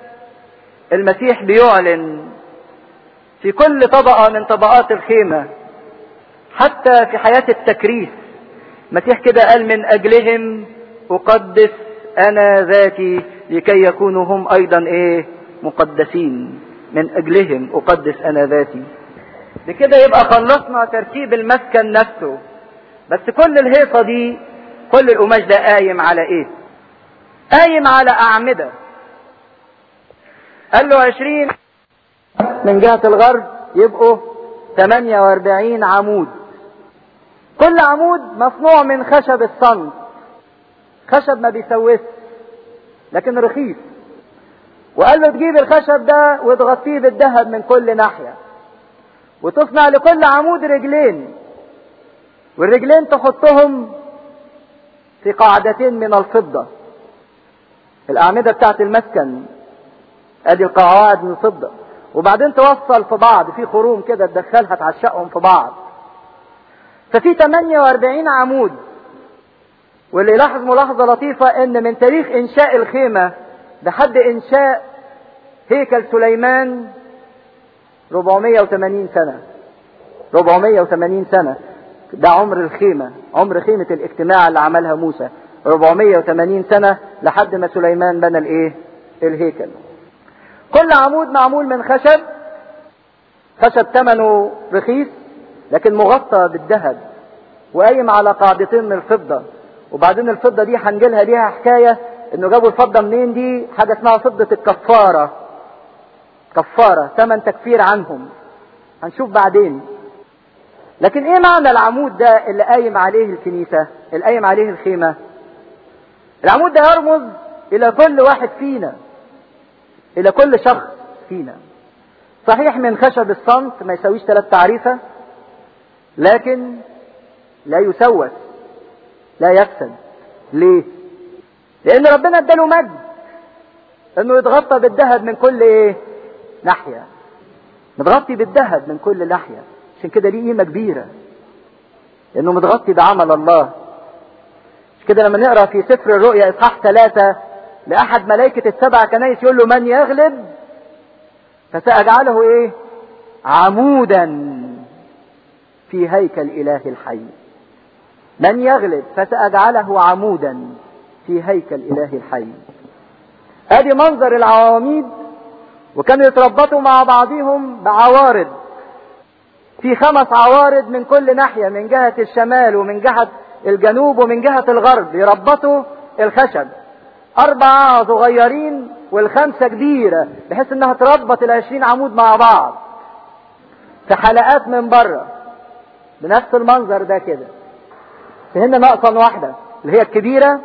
المسيح بيعلن في كل طبقة من طبقات الخيمة حتى في حياة التكريس المسيح كده قال من أجلهم أقدس أنا ذاتي لكي يكونوا هم أيضا إيه مقدسين من أجلهم أقدس أنا ذاتي بكده يبقى خلصنا ترتيب المسكن نفسه بس كل الهيصة دي كل القماش ده قايم على ايه قايم على أعمدة قال له عشرين من جهة الغرب يبقوا 48 عمود كل عمود مصنوع من خشب الصمت خشب ما بيسوس لكن رخيص وقال له تجيب الخشب ده وتغطيه بالذهب من كل ناحية وتصنع لكل عمود رجلين والرجلين تحطهم في قاعدتين من الفضة الأعمدة بتاعت المسكن ادي القواعد من الفضة وبعدين توصل في بعض في خروم كده تدخلها تعشقهم في بعض ففي 48 عمود واللي يلاحظ ملاحظة لطيفة ان من تاريخ انشاء الخيمة لحد انشاء هيكل سليمان 480 سنة 480 سنة ده عمر الخيمة عمر خيمة الاجتماع اللي عملها موسى 480 سنة لحد ما سليمان بنى الايه الهيكل كل عمود معمول من خشب خشب ثمنه رخيص لكن مغطى بالذهب وقايم على قاعدتين من الفضة وبعدين الفضة دي هنجيلها ليها حكاية انه جابوا الفضة منين دي حاجة اسمها فضة الكفارة كفارة ثمن تكفير عنهم هنشوف بعدين لكن ايه معنى العمود ده اللي قايم عليه الكنيسة اللي قايم عليه الخيمة العمود ده يرمز الى كل واحد فينا الى كل شخص فينا صحيح من خشب الصمت ما يسويش ثلاث تعريفة لكن لا يسوس لا يفسد ليه لان ربنا اداله مجد انه يتغطى بالذهب من كل ايه ناحية متغطي بالذهب من كل ناحية عشان كده ليه قيمة كبيرة لانه متغطي بعمل الله مش كده لما نقرا في سفر الرؤيا اصحاح ثلاثة لأحد ملائكة السبع كنايس يقول له من يغلب فسأجعله ايه عمودا في هيكل إله الحي من يغلب فسأجعله عمودا في هيكل إله الحي ادي منظر العواميد وكانوا يتربطوا مع بعضهم بعوارض في خمس عوارض من كل ناحية من جهة الشمال ومن جهة الجنوب ومن جهة الغرب يربطوا الخشب أربعة صغيرين والخمسة كبيرة بحيث إنها تربط العشرين عمود مع بعض في حلقات من بره بنفس المنظر ده كده هنا ناقصا واحدة اللي هي الكبيرة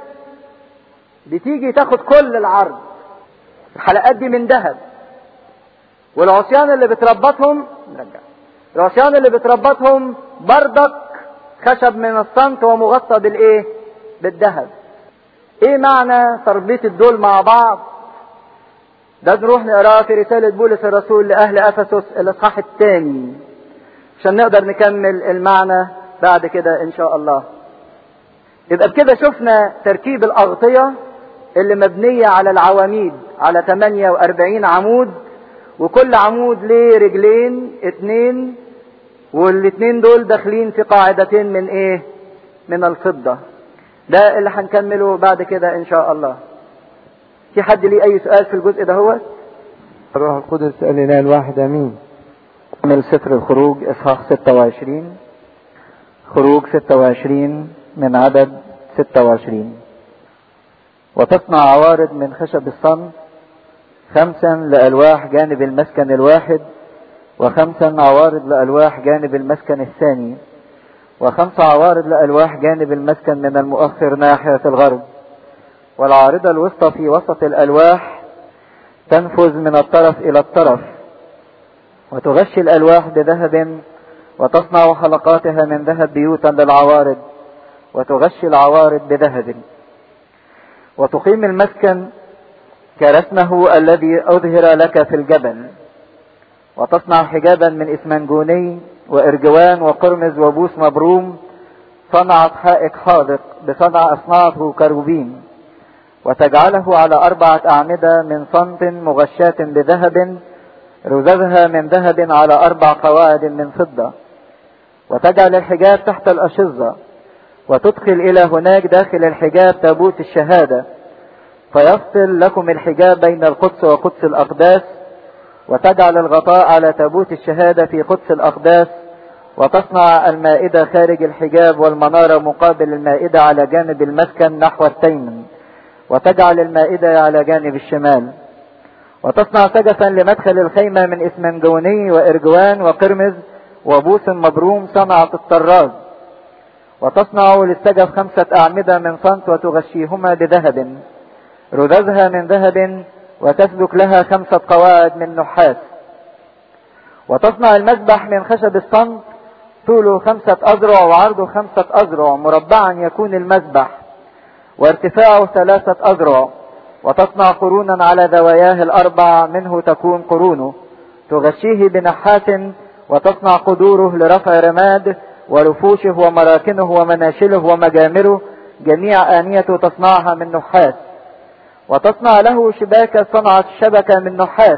بتيجي تاخد كل العرض الحلقات دي من ذهب والعصيان اللي بتربطهم نرجع العصيان اللي بتربطهم بردك خشب من الصمت ومغطى بالايه بالذهب ايه معنى تربيط الدول مع بعض ده نروح نقراه في رسالة بولس الرسول لأهل أفسس الإصحاح الثاني عشان نقدر نكمل المعنى بعد كده إن شاء الله يبقى بكده شفنا تركيب الأغطية اللي مبنية على العواميد على 48 عمود وكل عمود ليه رجلين اتنين والاتنين دول داخلين في قاعدتين من ايه من الفضة ده اللي هنكمله بعد كده ان شاء الله في حد ليه اي سؤال في الجزء ده هو الروح القدس الاله الواحد امين من سفر الخروج اصحاح 26 خروج 26 من عدد 26 وتصنع عوارض من خشب الصمت خمسا لألواح جانب المسكن الواحد وخمسا عوارض لألواح جانب المسكن الثاني وخمس عوارض لألواح جانب المسكن من المؤخر ناحية الغرب والعارضة الوسطى في وسط الألواح تنفذ من الطرف إلى الطرف وتغشي الألواح بذهب وتصنع حلقاتها من ذهب بيوتا للعوارض وتغشي العوارض بذهب وتقيم المسكن كرسمه الذي أظهر لك في الجبل وتصنع حجابا من إسمنجوني وإرجوان وقرمز وبوس مبروم صنعت حائك حاذق بصنع أصنعته كروبين وتجعله على أربعة أعمدة من صمت مغشاة بذهب رذذها من ذهب على أربع قواعد من فضة وتجعل الحجاب تحت الأشظة وتدخل إلى هناك داخل الحجاب تابوت الشهادة فيفصل لكم الحجاب بين القدس وقدس الأقداس وتجعل الغطاء على تابوت الشهادة في قدس الأقداس وتصنع المائدة خارج الحجاب والمنارة مقابل المائدة على جانب المسكن نحو التيمن وتجعل المائدة على جانب الشمال وتصنع سجفا لمدخل الخيمة من اسمنجوني وإرجوان وقرمز وبوس مبروم صنعة الطراز وتصنع للسجف خمسة أعمدة من صنت وتغشيهما بذهب رذذها من ذهب وتسلك لها خمسة قواعد من نحاس وتصنع المذبح من خشب الصنت طوله خمسة أذرع وعرضه خمسة أذرع مربعا يكون المذبح وارتفاعه ثلاثة أذرع وتصنع قرونا على زواياه الأربع منه تكون قرونه تغشيه بنحاس وتصنع قدوره لرفع رماد ورفوشه ومراكنه ومناشله ومجامره جميع آنيته تصنعها من نحاس وتصنع له شباك صنعت الشبكة من نحاس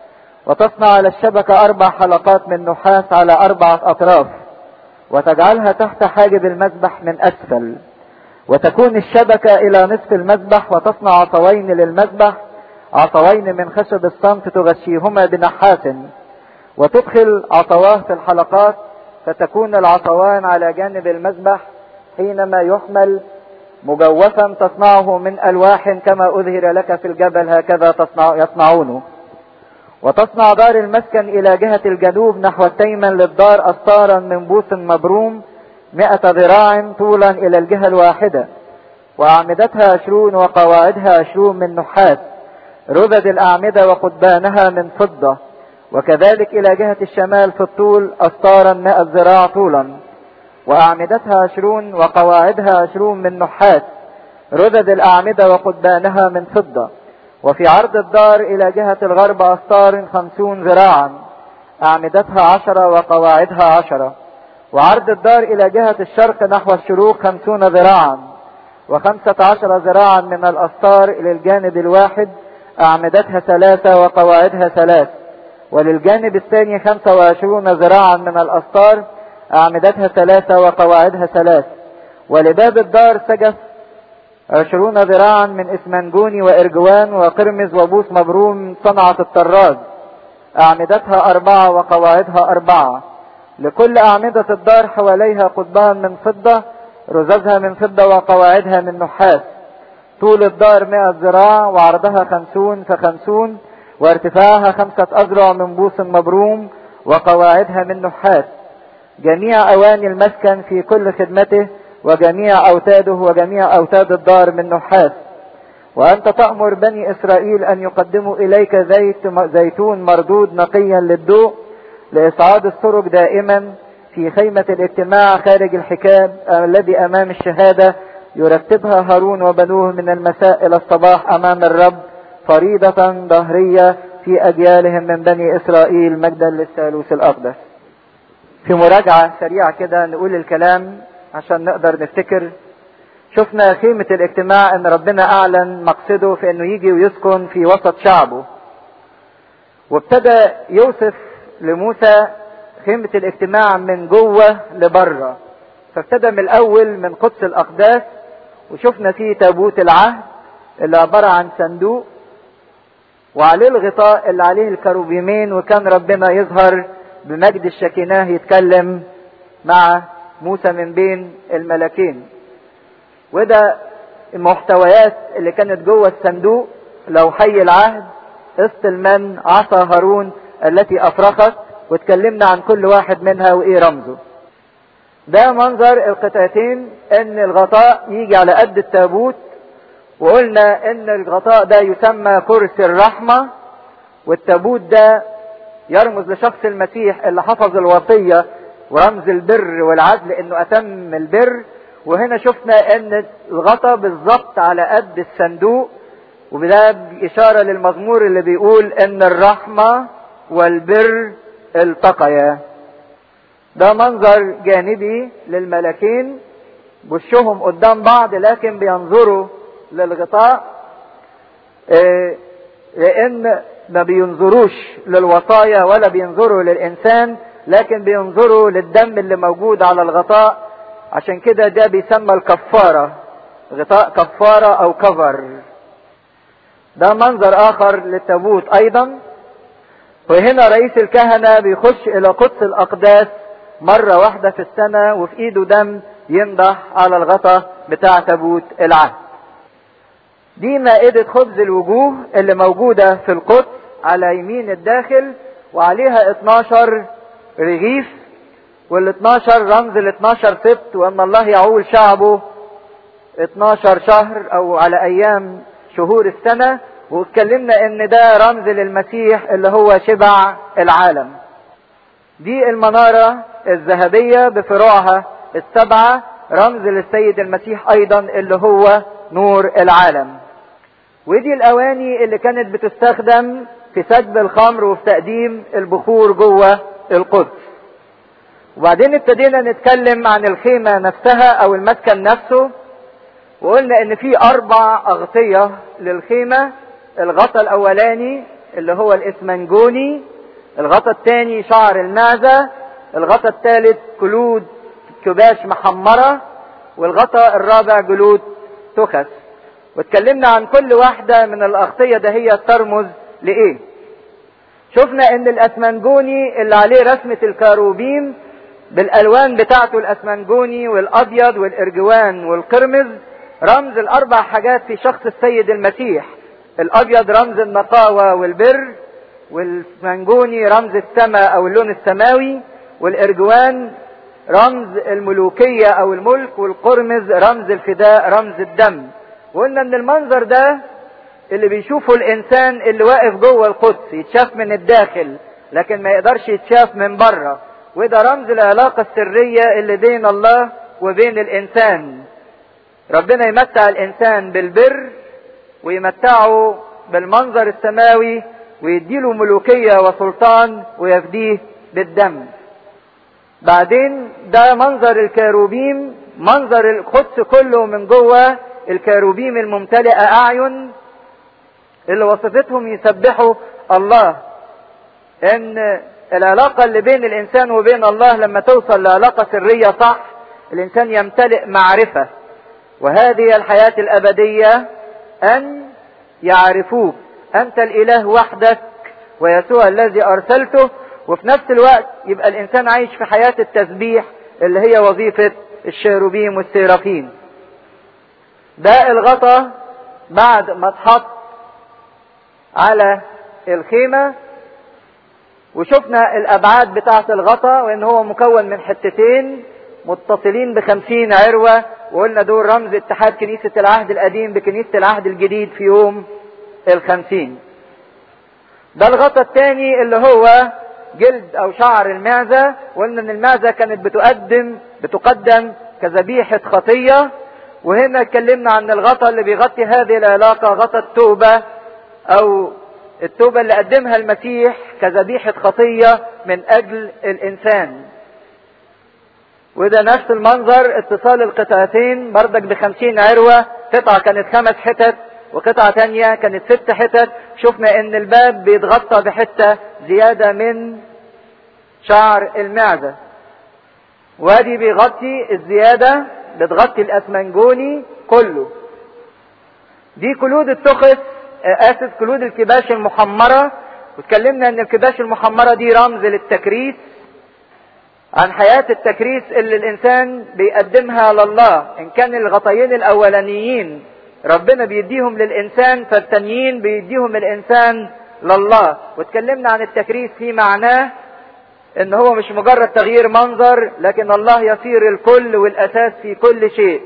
وتصنع على الشبكة أربع حلقات من نحاس على أربعة أطراف وتجعلها تحت حاجب المذبح من أسفل وتكون الشبكة إلى نصف المذبح وتصنع عصوين للمذبح عصوين من خشب الصمت تغشيهما بنحاس وتدخل عصواه في الحلقات فتكون العصوان على جانب المذبح حينما يحمل مجوفا تصنعه من ألواح كما أظهر لك في الجبل هكذا تصنع يصنعونه وتصنع دار المسكن إلى جهة الجنوب نحو التيمن للدار أسطارا من بوس مبروم مئة ذراع طولا إلى الجهة الواحدة وأعمدتها عشرون وقواعدها عشرون من نحاس رذد الأعمدة وقضبانها من فضة وكذلك إلى جهة الشمال في الطول أسطارا مئة ذراع طولا وأعمدتها عشرون وقواعدها عشرون من نحاس رذد الأعمدة وقضبانها من فضة وفي عرض الدار إلى جهة الغرب أسطار خمسون ذراعا أعمدتها عشرة وقواعدها عشرة وعرض الدار إلى جهة الشرق نحو الشروق خمسون ذراعا وخمسة عشر ذراعا من الأسطار إلى الجانب الواحد أعمدتها ثلاثة وقواعدها ثلاث وللجانب الثاني خمسة وعشرون ذراعا من الأسطار أعمدتها ثلاثة وقواعدها ثلاث ولباب الدار سجف عشرون ذراعا من اسمنجوني وإرجوان وقرمز وبوس مبروم صنعة الطراز أعمدتها أربعة وقواعدها أربعة لكل أعمدة الدار حواليها قضبان من فضة رزازها من فضة وقواعدها من نحاس طول الدار مئة ذراع وعرضها خمسون فخمسون وارتفاعها خمسة أذرع من بوس مبروم وقواعدها من نحاس جميع أواني المسكن في كل خدمته وجميع أوتاده وجميع أوتاد الدار من نحاس وأنت تأمر بني إسرائيل أن يقدموا إليك زيت زيتون مردود نقيا للضوء لإصعاد السرج دائما في خيمة الاجتماع خارج الحكاب الذي أمام الشهادة يرتبها هارون وبنوه من المساء إلى الصباح أمام الرب فريضة ظهرية في أجيالهم من بني إسرائيل مجدا للثالوث الأقدس في مراجعة سريعة كده نقول الكلام عشان نقدر نفتكر شفنا خيمة الاجتماع ان ربنا اعلن مقصده في انه يجي ويسكن في وسط شعبه وابتدى يوصف لموسى خيمة الاجتماع من جوه لبره فابتدى من الاول من قدس الاقداس وشفنا فيه تابوت العهد اللي عبارة عن صندوق وعليه الغطاء اللي عليه الكروبيمين وكان ربنا يظهر بمجد الشكيناه يتكلم مع موسى من بين الملكين وده المحتويات اللي كانت جوه الصندوق لو حي العهد قسط المن عصا هارون التي افرخت واتكلمنا عن كل واحد منها وايه رمزه ده منظر القطعتين ان الغطاء يجي على قد التابوت وقلنا ان الغطاء ده يسمى كرسي الرحمة والتابوت ده يرمز لشخص المسيح اللي حفظ الوصية ورمز البر والعدل انه اتم البر وهنا شفنا ان الغطا بالظبط على قد الصندوق وده اشاره للمزمور اللي بيقول ان الرحمه والبر التقيا ده منظر جانبي للملكين وشهم قدام بعض لكن بينظروا للغطاء لان ما بينظروش للوصايا ولا بينظروا للانسان لكن بينظروا للدم اللي موجود على الغطاء عشان كده ده بيسمى الكفارة غطاء كفارة او كفر ده منظر اخر للتابوت ايضا وهنا رئيس الكهنة بيخش الى قدس الاقداس مرة واحدة في السنة وفي ايده دم ينضح على الغطاء بتاع تابوت العهد دي مائدة خبز الوجوه اللي موجودة في القدس على يمين الداخل وعليها 12 رغيف وال 12 رمز ال 12 سبت وان الله يعول شعبه 12 شهر او على ايام شهور السنة واتكلمنا ان ده رمز للمسيح اللي هو شبع العالم دي المنارة الذهبية بفروعها السبعة رمز للسيد المسيح ايضا اللي هو نور العالم ودي الاواني اللي كانت بتستخدم في سكب الخمر وفي تقديم البخور جوه القدس وبعدين ابتدينا نتكلم عن الخيمة نفسها او المسكن نفسه وقلنا ان في اربع اغطية للخيمة الغطا الاولاني اللي هو الاسمنجوني الغطا الثاني شعر المعزة الغطا الثالث جلود كباش محمرة والغطا الرابع جلود تخس واتكلمنا عن كل واحدة من الاغطية ده هي ترمز لايه شفنا ان الاسمنجوني اللي عليه رسمة الكاروبيم بالالوان بتاعته الاسمنجوني والابيض والارجوان والقرمز رمز الاربع حاجات في شخص السيد المسيح الابيض رمز النقاوة والبر والاسمنجوني رمز السماء او اللون السماوي والارجوان رمز الملوكية او الملك والقرمز رمز الفداء رمز الدم وقلنا ان المنظر ده اللي بيشوفه الانسان اللي واقف جوه القدس يتشاف من الداخل لكن ما يقدرش يتشاف من بره وده رمز العلاقة السرية اللي بين الله وبين الانسان ربنا يمتع الانسان بالبر ويمتعه بالمنظر السماوي ويديله ملوكية وسلطان ويفديه بالدم بعدين ده منظر الكاروبيم منظر القدس كله من جوه الكاروبيم الممتلئة اعين اللي وصفتهم يسبحوا الله ان العلاقة اللي بين الانسان وبين الله لما توصل لعلاقة سرية صح الانسان يمتلئ معرفة وهذه الحياة الابدية ان يعرفوك انت الاله وحدك ويسوع الذي ارسلته وفي نفس الوقت يبقى الانسان عايش في حياة التسبيح اللي هي وظيفة الشيروبيم والسيرافيم ده الغطا بعد ما اتحط على الخيمة وشفنا الابعاد بتاعة الغطا وان هو مكون من حتتين متصلين بخمسين عروة وقلنا دول رمز اتحاد كنيسة العهد القديم بكنيسة العهد الجديد في يوم الخمسين ده الغطا الثاني اللي هو جلد او شعر المعزة وقلنا ان المعزة كانت بتقدم بتقدم كذبيحة خطية وهنا اتكلمنا عن الغطا اللي بيغطي هذه العلاقة غطا التوبة او التوبة اللي قدمها المسيح كذبيحة خطية من اجل الانسان وده نفس المنظر اتصال القطعتين بردك بخمسين عروة قطعة كانت خمس حتت وقطعة تانية كانت ست حتت شفنا ان الباب بيتغطى بحتة زيادة من شعر المعدة وادي بيغطي الزيادة بتغطي الاسمنجوني كله دي كلود التخس اسف كلود الكباش المحمرة واتكلمنا ان الكباش المحمرة دي رمز للتكريس عن حياة التكريس اللي الانسان بيقدمها لله ان كان الغطيين الاولانيين ربنا بيديهم للانسان فالتانيين بيديهم الانسان لله واتكلمنا عن التكريس في معناه ان هو مش مجرد تغيير منظر لكن الله يصير الكل والاساس في كل شيء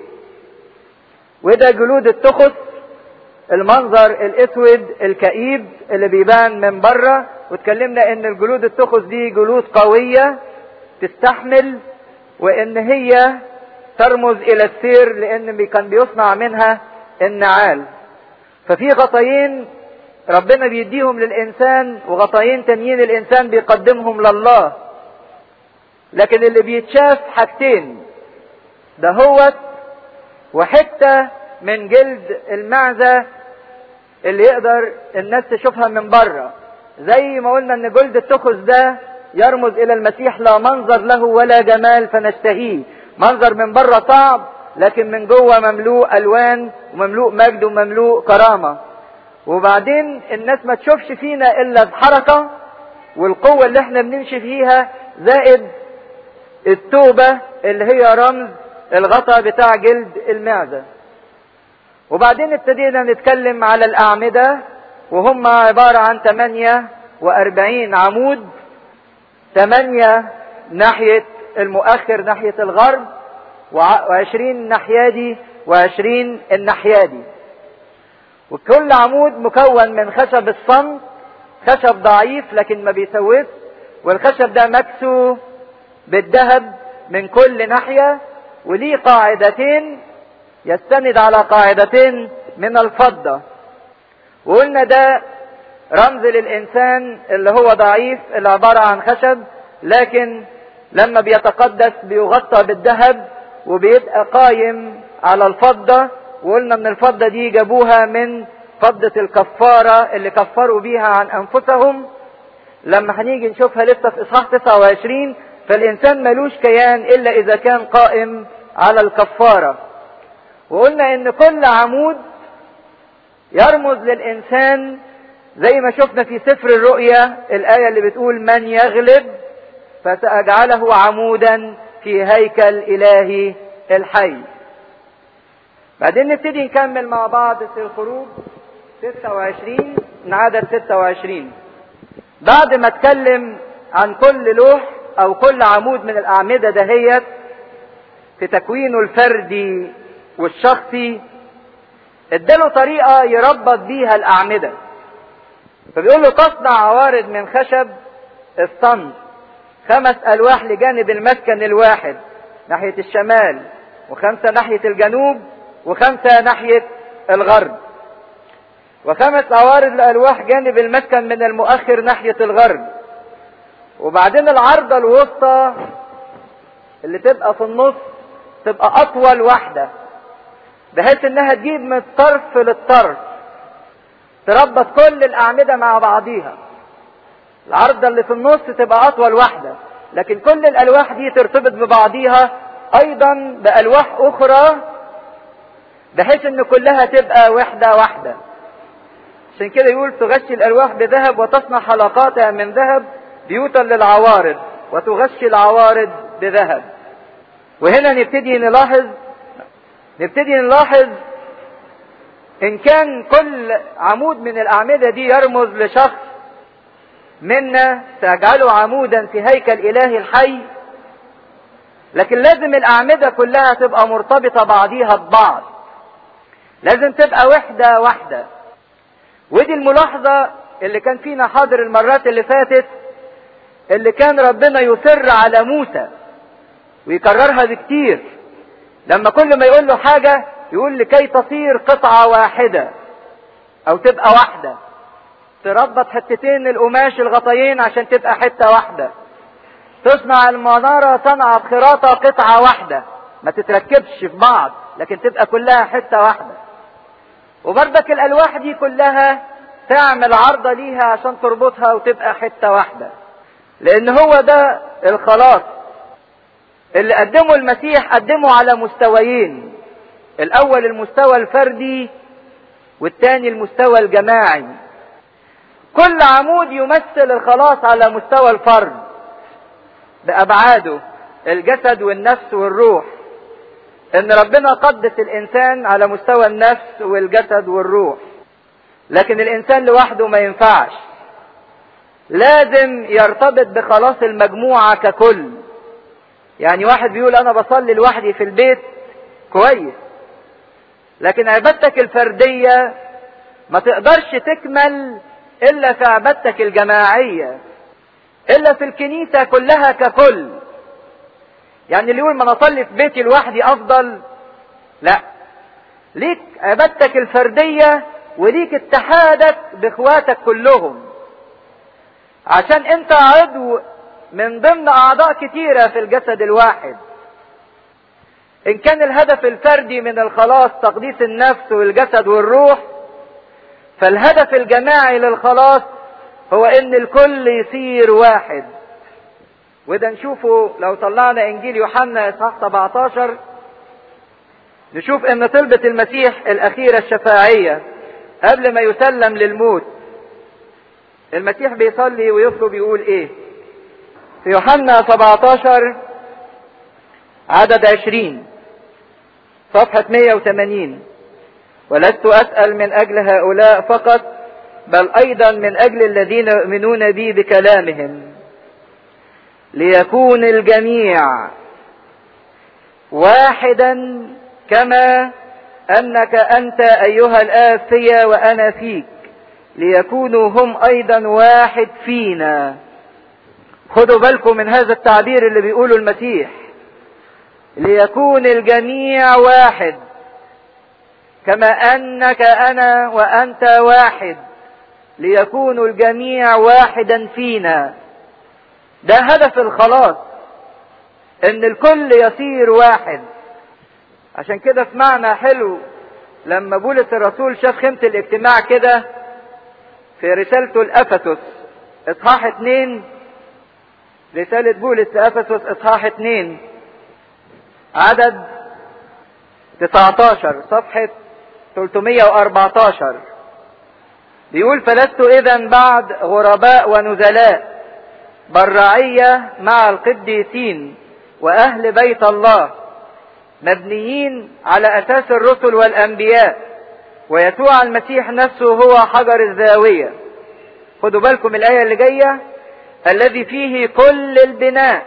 وده جلود التخس المنظر الاسود الكئيب اللي بيبان من بره واتكلمنا ان الجلود التخس دي جلود قوية تستحمل وان هي ترمز الى السير لان كان بيصنع منها النعال ففي غطيين ربنا بيديهم للانسان وغطيين تانيين الانسان بيقدمهم لله لكن اللي بيتشاف حاجتين ده هو وحتة من جلد المعزة اللي يقدر الناس تشوفها من بره زي ما قلنا ان جلد التخس ده يرمز الى المسيح لا منظر له ولا جمال فنشتهيه منظر من بره صعب لكن من جوه مملوء الوان ومملوء مجد ومملوء كرامه وبعدين الناس ما تشوفش فينا الا بحركه والقوه اللي احنا بنمشي فيها زائد التوبه اللي هي رمز الغطا بتاع جلد المعده وبعدين ابتدينا نتكلم على الاعمده وهم عبارة عن 48 عمود 8 ناحية المؤخر ناحية الغرب وعشرين ناحية دي وعشرين الناحية دي وكل عمود مكون من خشب الصمت خشب ضعيف لكن ما بيسوس والخشب ده مكسو بالذهب من كل ناحية وليه قاعدتين يستند على قاعدتين من الفضة وقلنا ده رمز للإنسان اللي هو ضعيف اللي عبارة عن خشب لكن لما بيتقدس بيغطى بالذهب وبيبقى قايم على الفضة وقلنا ان الفضة دي جابوها من فضة الكفارة اللي كفروا بيها عن انفسهم لما هنيجي نشوفها لسه في اصحاح 29 فالانسان ملوش كيان الا اذا كان قائم على الكفارة وقلنا ان كل عمود يرمز للانسان زي ما شفنا في سفر الرؤيا الايه اللي بتقول من يغلب فساجعله عمودا في هيكل الهي الحي بعدين نبتدي نكمل مع بعض في الخروج 26 من عدد 26 بعد ما اتكلم عن كل لوح او كل عمود من الاعمده دهيت في تكوينه الفردي والشخصي اداله طريقه يربط بيها الاعمده فبيقول له تصنع عوارض من خشب الصمت خمس الواح لجانب المسكن الواحد ناحيه الشمال وخمسه ناحيه الجنوب وخمسه ناحيه الغرب وخمس عوارض لألواح جانب المسكن من المؤخر ناحية الغرب وبعدين العرضة الوسطى اللي تبقى في النص تبقى أطول واحدة بحيث إنها تجيب من الطرف للطرف تربط كل الأعمدة مع بعضيها العرضة اللي في النص تبقى أطول واحدة لكن كل الألواح دي ترتبط ببعضيها أيضا بألواح أخرى بحيث إن كلها تبقى وحدة واحدة عشان كده يقول تغشي الألواح بذهب وتصنع حلقاتها من ذهب بيوتا للعوارض وتغشي العوارض بذهب وهنا نبتدي نلاحظ نبتدي نلاحظ ان كان كل عمود من الاعمده دي يرمز لشخص منا سيجعله عمودا في هيكل الهي الحي لكن لازم الاعمده كلها تبقى مرتبطه بعضيها ببعض لازم تبقى وحده واحده ودي الملاحظه اللي كان فينا حاضر المرات اللي فاتت اللي كان ربنا يصر على موسى ويكررها بكتير لما كل ما يقول له حاجة يقول لكي تصير قطعة واحدة أو تبقى واحدة تربط حتتين القماش الغطيين عشان تبقى حتة واحدة تصنع المنارة صنعت خراطة قطعة واحدة ما تتركبش في بعض لكن تبقى كلها حتة واحدة وبردك الألواح دي كلها تعمل عرضة ليها عشان تربطها وتبقى حتة واحدة لأن هو ده الخلاص اللي قدمه المسيح قدمه على مستويين الاول المستوى الفردي والثاني المستوى الجماعي كل عمود يمثل الخلاص على مستوى الفرد بابعاده الجسد والنفس والروح ان ربنا قدس الانسان على مستوى النفس والجسد والروح لكن الانسان لوحده ما ينفعش لازم يرتبط بخلاص المجموعه ككل يعني واحد بيقول انا بصلي لوحدي في البيت كويس لكن عبادتك الفردية ما تقدرش تكمل الا في عبادتك الجماعية الا في الكنيسة كلها ككل يعني اللي يقول ما انا اصلي في بيتي لوحدي افضل لا ليك عبادتك الفردية وليك اتحادك باخواتك كلهم عشان انت عضو من ضمن اعضاء كتيرة في الجسد الواحد ان كان الهدف الفردي من الخلاص تقديس النفس والجسد والروح فالهدف الجماعي للخلاص هو ان الكل يصير واحد وده نشوفه لو طلعنا انجيل يوحنا اصحاح 17 نشوف ان طلبة المسيح الاخيرة الشفاعية قبل ما يسلم للموت المسيح بيصلي ويطلب يقول ايه في يوحنا 17 عدد 20 صفحة 180 ولست أسأل من أجل هؤلاء فقط بل أيضا من أجل الذين يؤمنون بي بكلامهم ليكون الجميع واحدا كما أنك أنت أيها الآب فيا وأنا فيك ليكونوا هم أيضا واحد فينا خدوا بالكم من هذا التعبير اللي بيقوله المسيح ليكون الجميع واحد كما انك انا وانت واحد ليكون الجميع واحدا فينا ده هدف الخلاص ان الكل يصير واحد عشان كده في معنى حلو لما بولس الرسول شاف خيمة الاجتماع كده في رسالته لأفسس اصحاح اتنين رسالة بولس لأفسس اصحاح اتنين عدد 19 صفحة 314 بيقول فلست اذا بعد غرباء ونزلاء بل رعية مع القديسين واهل بيت الله مبنيين على اساس الرسل والانبياء ويسوع المسيح نفسه هو حجر الزاوية خدوا بالكم الاية اللي جاية الذي فيه كل البناء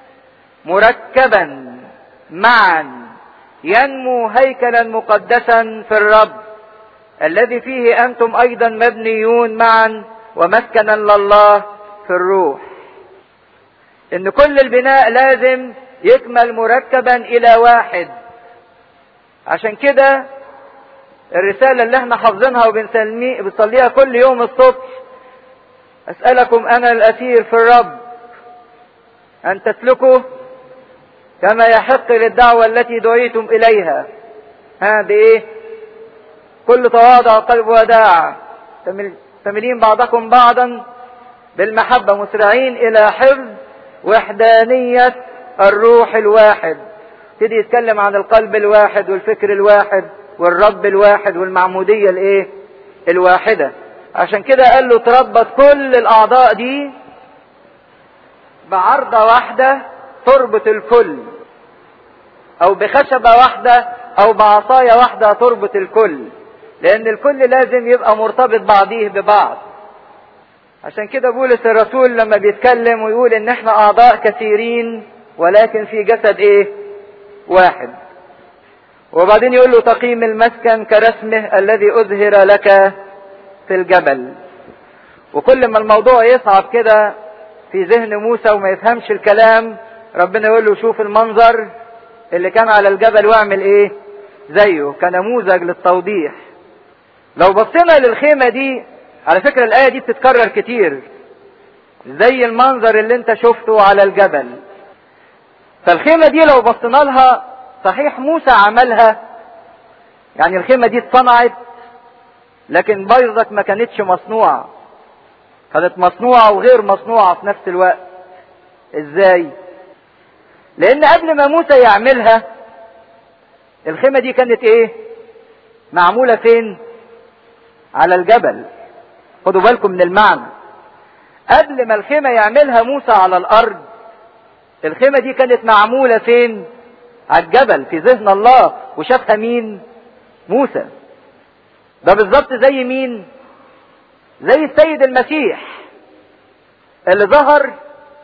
مركبا معا ينمو هيكلا مقدسا في الرب الذي فيه انتم ايضا مبنيون معا ومسكنا لله في الروح ان كل البناء لازم يكمل مركبا الى واحد عشان كده الرسالة اللي احنا حافظينها وبنصليها كل يوم الصبح اسألكم انا الاسير في الرب ان تسلكوا كما يحق للدعوة التي دعيتم اليها ها بايه كل تواضع قلب وداع تملين بعضكم بعضا بالمحبة مسرعين الى حفظ وحدانية الروح الواحد يبتدي يتكلم عن القلب الواحد والفكر الواحد والرب الواحد والمعمودية الايه الواحدة عشان كده قال له تربط كل الاعضاء دي بعرضة واحدة تربط الكل او بخشبة واحدة او بعصاية واحدة تربط الكل لان الكل لازم يبقى مرتبط بعضيه ببعض عشان كده بولس الرسول لما بيتكلم ويقول ان احنا اعضاء كثيرين ولكن في جسد ايه واحد وبعدين يقول له تقييم المسكن كرسمه الذي اظهر لك في الجبل وكل ما الموضوع يصعب كده في ذهن موسى وما يفهمش الكلام ربنا يقول له شوف المنظر اللي كان على الجبل واعمل ايه زيه كنموذج للتوضيح لو بصينا للخيمة دي على فكرة الآية دي بتتكرر كتير زي المنظر اللي انت شفته على الجبل فالخيمة دي لو بصينا لها صحيح موسى عملها يعني الخيمة دي اتصنعت لكن بيضك ما كانتش مصنوعة كانت مصنوعة وغير مصنوعة في نفس الوقت ازاي لان قبل ما موسى يعملها الخيمة دي كانت ايه معمولة فين على الجبل خدوا بالكم من المعنى قبل ما الخيمة يعملها موسى على الارض الخيمة دي كانت معمولة فين على الجبل في ذهن الله وشافها مين موسى ده بالظبط زي مين زي السيد المسيح اللي ظهر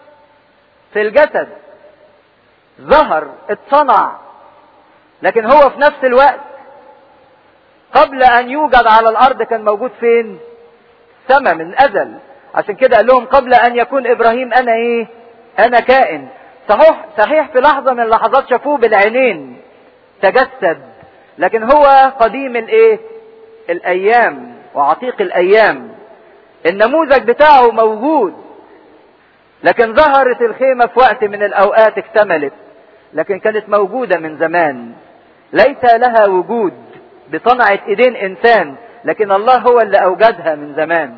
في الجسد ظهر اتصنع لكن هو في نفس الوقت قبل ان يوجد على الارض كان موجود فين سما من ازل عشان كده قال لهم قبل ان يكون ابراهيم انا ايه انا كائن صحيح صحيح في لحظه من اللحظات شافوه بالعينين تجسد لكن هو قديم الايه الايام وعتيق الايام النموذج بتاعه موجود لكن ظهرت الخيمه في وقت من الاوقات اكتملت لكن كانت موجوده من زمان ليس لها وجود بصنعه ايدين انسان لكن الله هو اللي اوجدها من زمان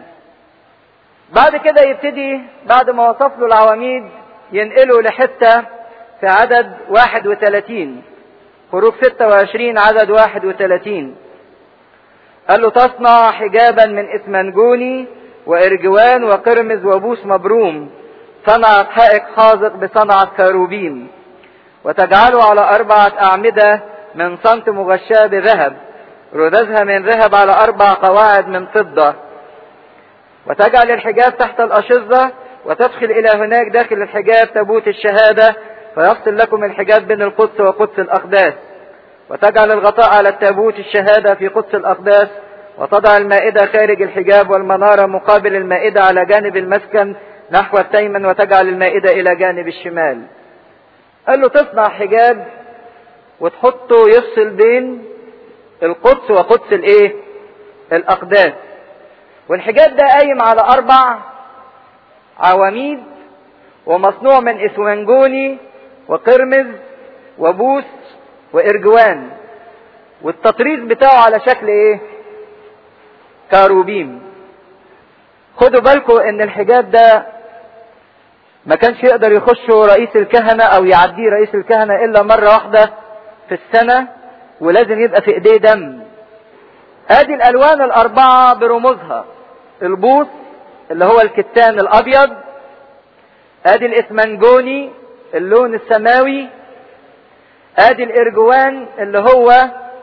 بعد كده يبتدي بعد ما وصف له العواميد ينقله لحته في عدد 31 خروج 26 عدد 31 قال له تصنع حجابا من اسمنجوني وارجوان وقرمز وبوس مبروم صنعت حائق حاذق بصنعة كروبيم وتجعله على أربعة أعمدة من صمت مغشاة بذهب رذذها من ذهب على أربع قواعد من فضة وتجعل الحجاب تحت الأشظة وتدخل إلى هناك داخل الحجاب تابوت الشهادة فيفصل لكم الحجاب بين القدس وقدس الأقداس وتجعل الغطاء على التابوت الشهادة في قدس الأقداس وتضع المائدة خارج الحجاب والمنارة مقابل المائدة على جانب المسكن نحو التيمن وتجعل المائدة إلى جانب الشمال قال له تصنع حجاب وتحطه يفصل بين القدس وقدس الايه الاقداس والحجاب ده قايم على اربع عواميد ومصنوع من اسوانجوني وقرمز وبوس وارجوان والتطريز بتاعه على شكل ايه كاروبيم خدوا بالكم ان الحجاب ده ما كانش يقدر يخشه رئيس الكهنة او يعديه رئيس الكهنة الا مرة واحدة في السنة ولازم يبقى في ايديه دم ادي الالوان الاربعة برموزها البوص اللي هو الكتان الابيض ادي الاسمنجوني اللون السماوي ادي الارجوان اللي هو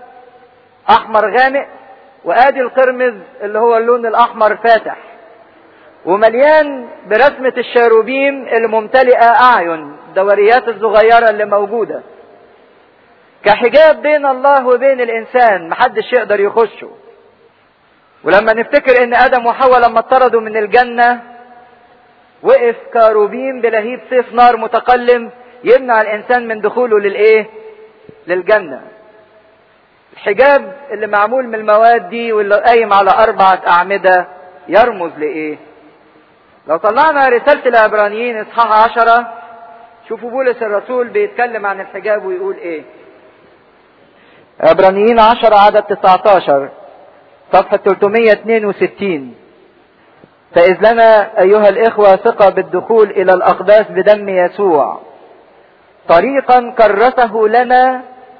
احمر غامق وادي القرمز اللي هو اللون الاحمر فاتح ومليان برسمة الشاروبيم الممتلئة اعين الدوريات الصغيرة اللي موجودة كحجاب بين الله وبين الانسان محدش يقدر يخشه ولما نفتكر ان ادم وحواء لما اطردوا من الجنة وقف كاروبيم بلهيب سيف نار متقلم يمنع الانسان من دخوله للايه للجنة الحجاب اللي معمول من المواد دي واللي قايم على اربعة اعمدة يرمز لايه لو طلعنا رسالة العبرانيين اصحاح عشرة شوفوا بولس الرسول بيتكلم عن الحجاب ويقول ايه عبرانيين عشرة عدد 19 صفحة 362 فإذ لنا أيها الإخوة ثقة بالدخول إلى الأقداس بدم يسوع طريقا كرسه لنا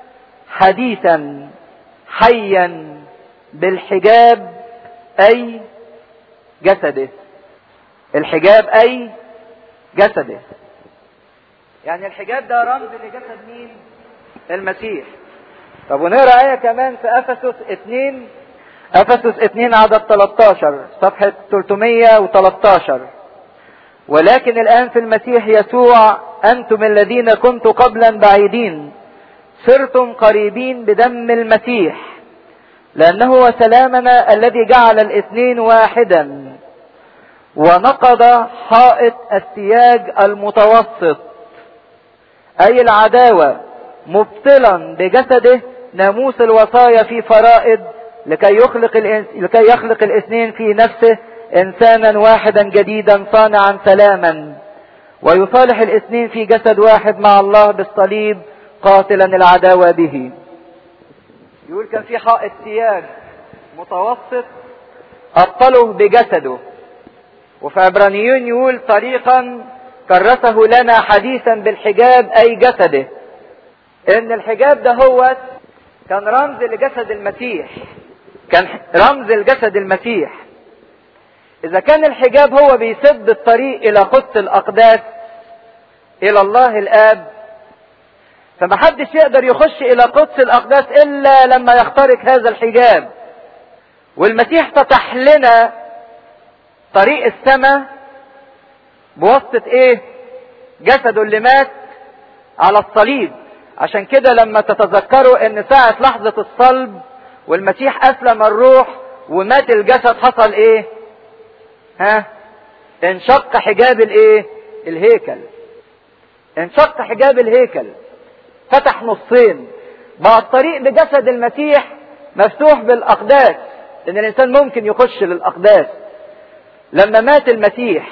حديثا حيا بالحجاب أي جسده الحجاب أي جسده يعني الحجاب ده رمز لجسد مين المسيح طب ونقرا آية كمان في أفسس 2 أفسس 2 عدد 13 صفحة 313 ولكن الآن في المسيح يسوع أنتم الذين كنتم قبلا بعيدين صرتم قريبين بدم المسيح لأنه هو سلامنا الذي جعل الاثنين واحدا ونقض حائط السياج المتوسط أي العداوة مبطلا بجسده ناموس الوصايا في فرائض لكي يخلق الإنس... لكي يخلق الاثنين في نفسه انسانا واحدا جديدا صانعا سلاما ويصالح الاثنين في جسد واحد مع الله بالصليب قاتلا العداوة به يقول كان في حائط سياج متوسط أبطله بجسده وفي عبرانيون يقول طريقا كرسه لنا حديثا بالحجاب أي جسده ان الحجاب ده هو كان رمز لجسد المسيح كان رمز لجسد المسيح اذا كان الحجاب هو بيسد الطريق الى قدس الاقداس الى الله الاب فمحدش يقدر يخش الى قدس الاقداس الا لما يخترق هذا الحجاب والمسيح فتح لنا طريق السماء بواسطة ايه جسده اللي مات على الصليب عشان كده لما تتذكروا ان ساعة لحظة الصلب والمسيح اسلم الروح ومات الجسد حصل ايه ها انشق حجاب الايه الهيكل انشق حجاب الهيكل فتح نصين بقى الطريق بجسد المسيح مفتوح بالاقداس ان الانسان ممكن يخش للاقداس لما مات المسيح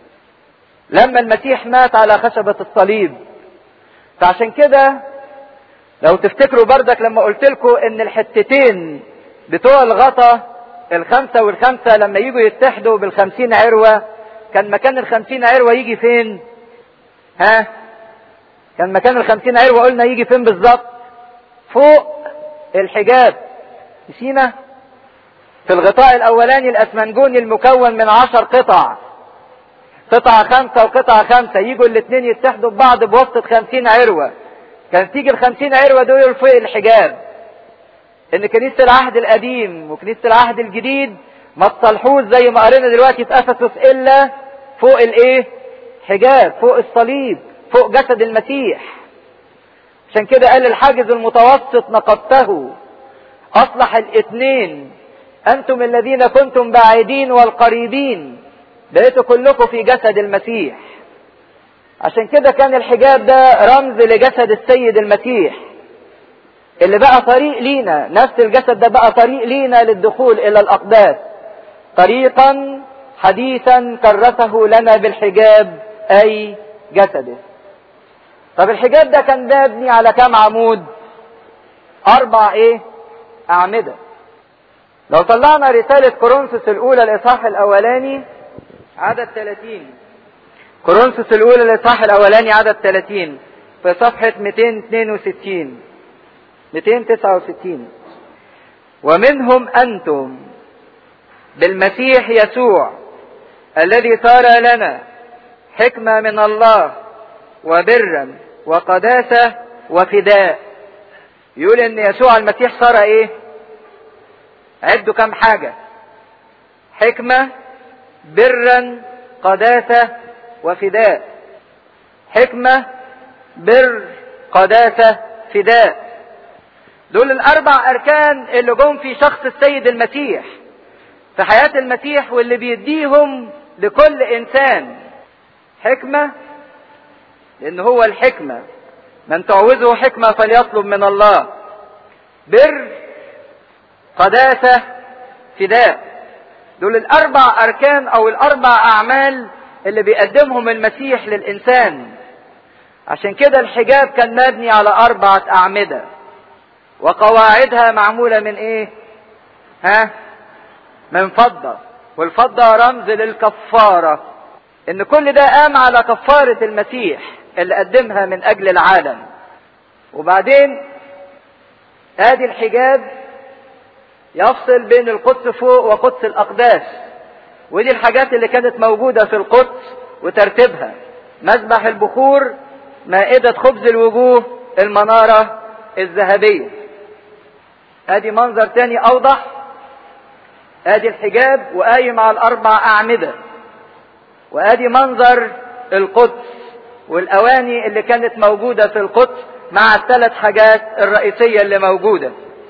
لما المسيح مات على خشبة الصليب فعشان كده لو تفتكروا بردك لما قلت لكم ان الحتتين بتوع الغطا الخمسة والخمسة لما يجوا يتحدوا بالخمسين عروة كان مكان الخمسين عروة يجي فين ها كان مكان الخمسين عروة قلنا يجي فين بالظبط فوق الحجاب نسينا في الغطاء الاولاني الاسمنجوني المكون من عشر قطع قطعة خمسة وقطعة خمسة يجوا الاثنين يتحدوا ببعض بواسطة خمسين عروة كان تيجي الخمسين عروة دول فوق الحجاب ان كنيسة العهد القديم وكنيسة العهد الجديد ما تصلحوش زي ما قرينا دلوقتي في افسس الا فوق الايه حجاب فوق الصليب فوق جسد المسيح عشان كده قال الحاجز المتوسط نقضته اصلح الاثنين انتم الذين كنتم بعيدين والقريبين بقيتوا كلكم في جسد المسيح عشان كده كان الحجاب ده رمز لجسد السيد المسيح اللي بقى طريق لينا نفس الجسد ده بقى طريق لينا للدخول الى الاقداس طريقا حديثا كرسه لنا بالحجاب اي جسده طب الحجاب ده كان مبني على كام عمود اربع ايه اعمده لو طلعنا رسالة كورنثوس الاولى الاصحاح الاولاني عدد 30 كورنثوس الاولى الاصحاح الاولاني عدد 30 في صفحة 262 269 ومنهم انتم بالمسيح يسوع الذي صار لنا حكمة من الله وبرا وقداسة وفداء يقول ان يسوع المسيح صار ايه عدوا كم حاجة حكمة برا قداسة وفداء حكمة بر قداسة فداء دول الاربع اركان اللي جم في شخص السيد المسيح في حياة المسيح واللي بيديهم لكل انسان حكمة لان هو الحكمة من تعوزه حكمة فليطلب من الله بر قداسة فداء دول الاربع اركان او الاربع اعمال اللي بيقدمهم المسيح للانسان عشان كده الحجاب كان مبني على اربعة اعمدة وقواعدها معمولة من ايه ها من فضة والفضة رمز للكفارة ان كل ده قام على كفارة المسيح اللي قدمها من اجل العالم وبعدين ادي الحجاب يفصل بين القدس فوق وقدس الاقداس ودي الحاجات اللي كانت موجودة في القدس وترتيبها مذبح البخور مائدة خبز الوجوه المنارة الذهبية ادي منظر تاني اوضح ادي الحجاب وقايم على الاربع اعمدة وادي منظر القدس والاواني اللي كانت موجودة في القدس مع الثلاث حاجات الرئيسية اللي موجودة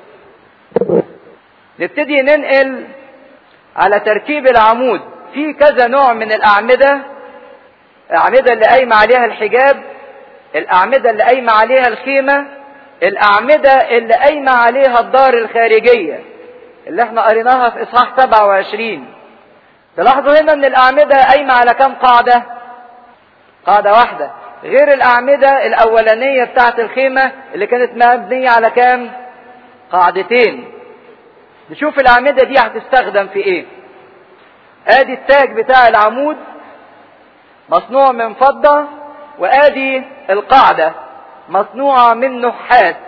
نبتدي ننقل على تركيب العمود في كذا نوع من الاعمدة الاعمدة اللي قايمة عليها الحجاب الاعمدة اللي قايمة عليها الخيمة الاعمدة اللي قايمة عليها الدار الخارجية اللي احنا قريناها في اصحاح 27 تلاحظوا هنا ان الاعمدة قايمة على كم قاعدة قاعدة واحدة غير الاعمدة الاولانية بتاعت الخيمة اللي كانت مبنية على كام قاعدتين نشوف الاعمدة دي هتستخدم في ايه ادي التاج بتاع العمود مصنوع من فضة وادي القاعدة مصنوعة من نحاس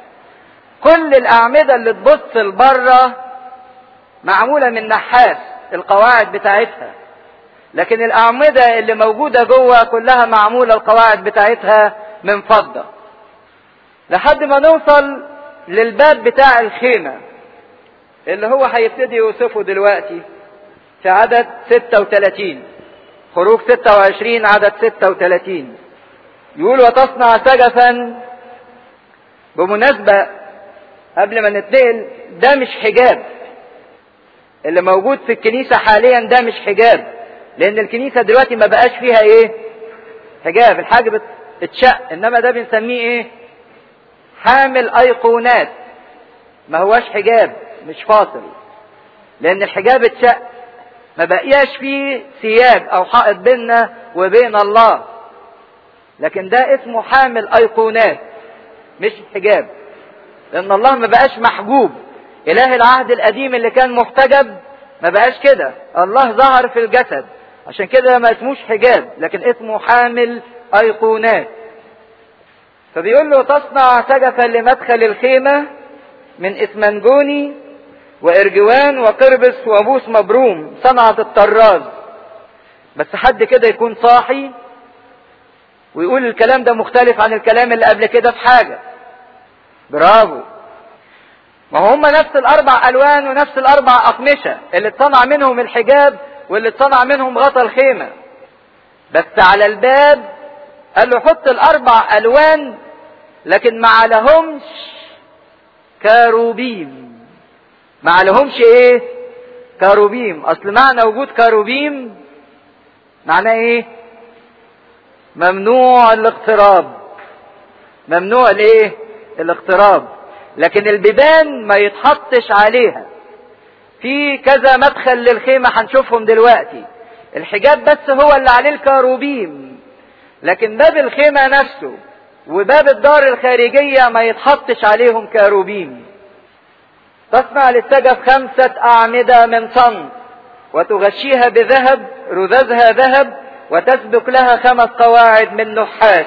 كل الاعمدة اللي تبص لبره معمولة من نحاس القواعد بتاعتها لكن الاعمدة اللي موجودة جوه كلها معمولة القواعد بتاعتها من فضة لحد ما نوصل للباب بتاع الخيمة اللي هو هيبتدي يوصفه دلوقتي في عدد 36 خروج 26 عدد 36 يقول وتصنع سجفا بمناسبة قبل ما نتنقل ده مش حجاب اللي موجود في الكنيسة حاليا ده مش حجاب لان الكنيسة دلوقتي ما بقاش فيها ايه حجاب الحاجب اتشق انما ده بنسميه ايه حامل ايقونات ما هواش حجاب مش فاصل لان الحجاب اتشق ما بقياش فيه سياج او حائط بيننا وبين الله لكن ده اسمه حامل ايقونات مش حجاب لان الله ما بقاش محجوب اله العهد القديم اللي كان محتجب ما بقاش كده الله ظهر في الجسد عشان كده ما اسموش حجاب لكن اسمه حامل ايقونات فبيقول له تصنع سجفا لمدخل الخيمة من اسمنجوني وارجوان وقربس وابوس مبروم صنعة الطراز بس حد كده يكون صاحي ويقول الكلام ده مختلف عن الكلام اللي قبل كده في حاجة برافو ما هم نفس الاربع الوان ونفس الاربع اقمشه اللي اتصنع منهم الحجاب واللي اتصنع منهم غطا الخيمه بس على الباب قال له حط الاربع الوان لكن ما عليهمش كاروبيم ما عليهمش ايه كاروبيم اصل معنى وجود كاروبيم معناه ايه ممنوع الاقتراب ممنوع الايه الاقتراب لكن البيبان ما يتحطش عليها في كذا مدخل للخيمة هنشوفهم دلوقتي الحجاب بس هو اللي عليه الكاروبيم لكن باب الخيمة نفسه وباب الدار الخارجية ما يتحطش عليهم كاروبيم تصنع للسجف خمسة أعمدة من صن وتغشيها بذهب رذاذها ذهب وتسبك لها خمس قواعد من نحاس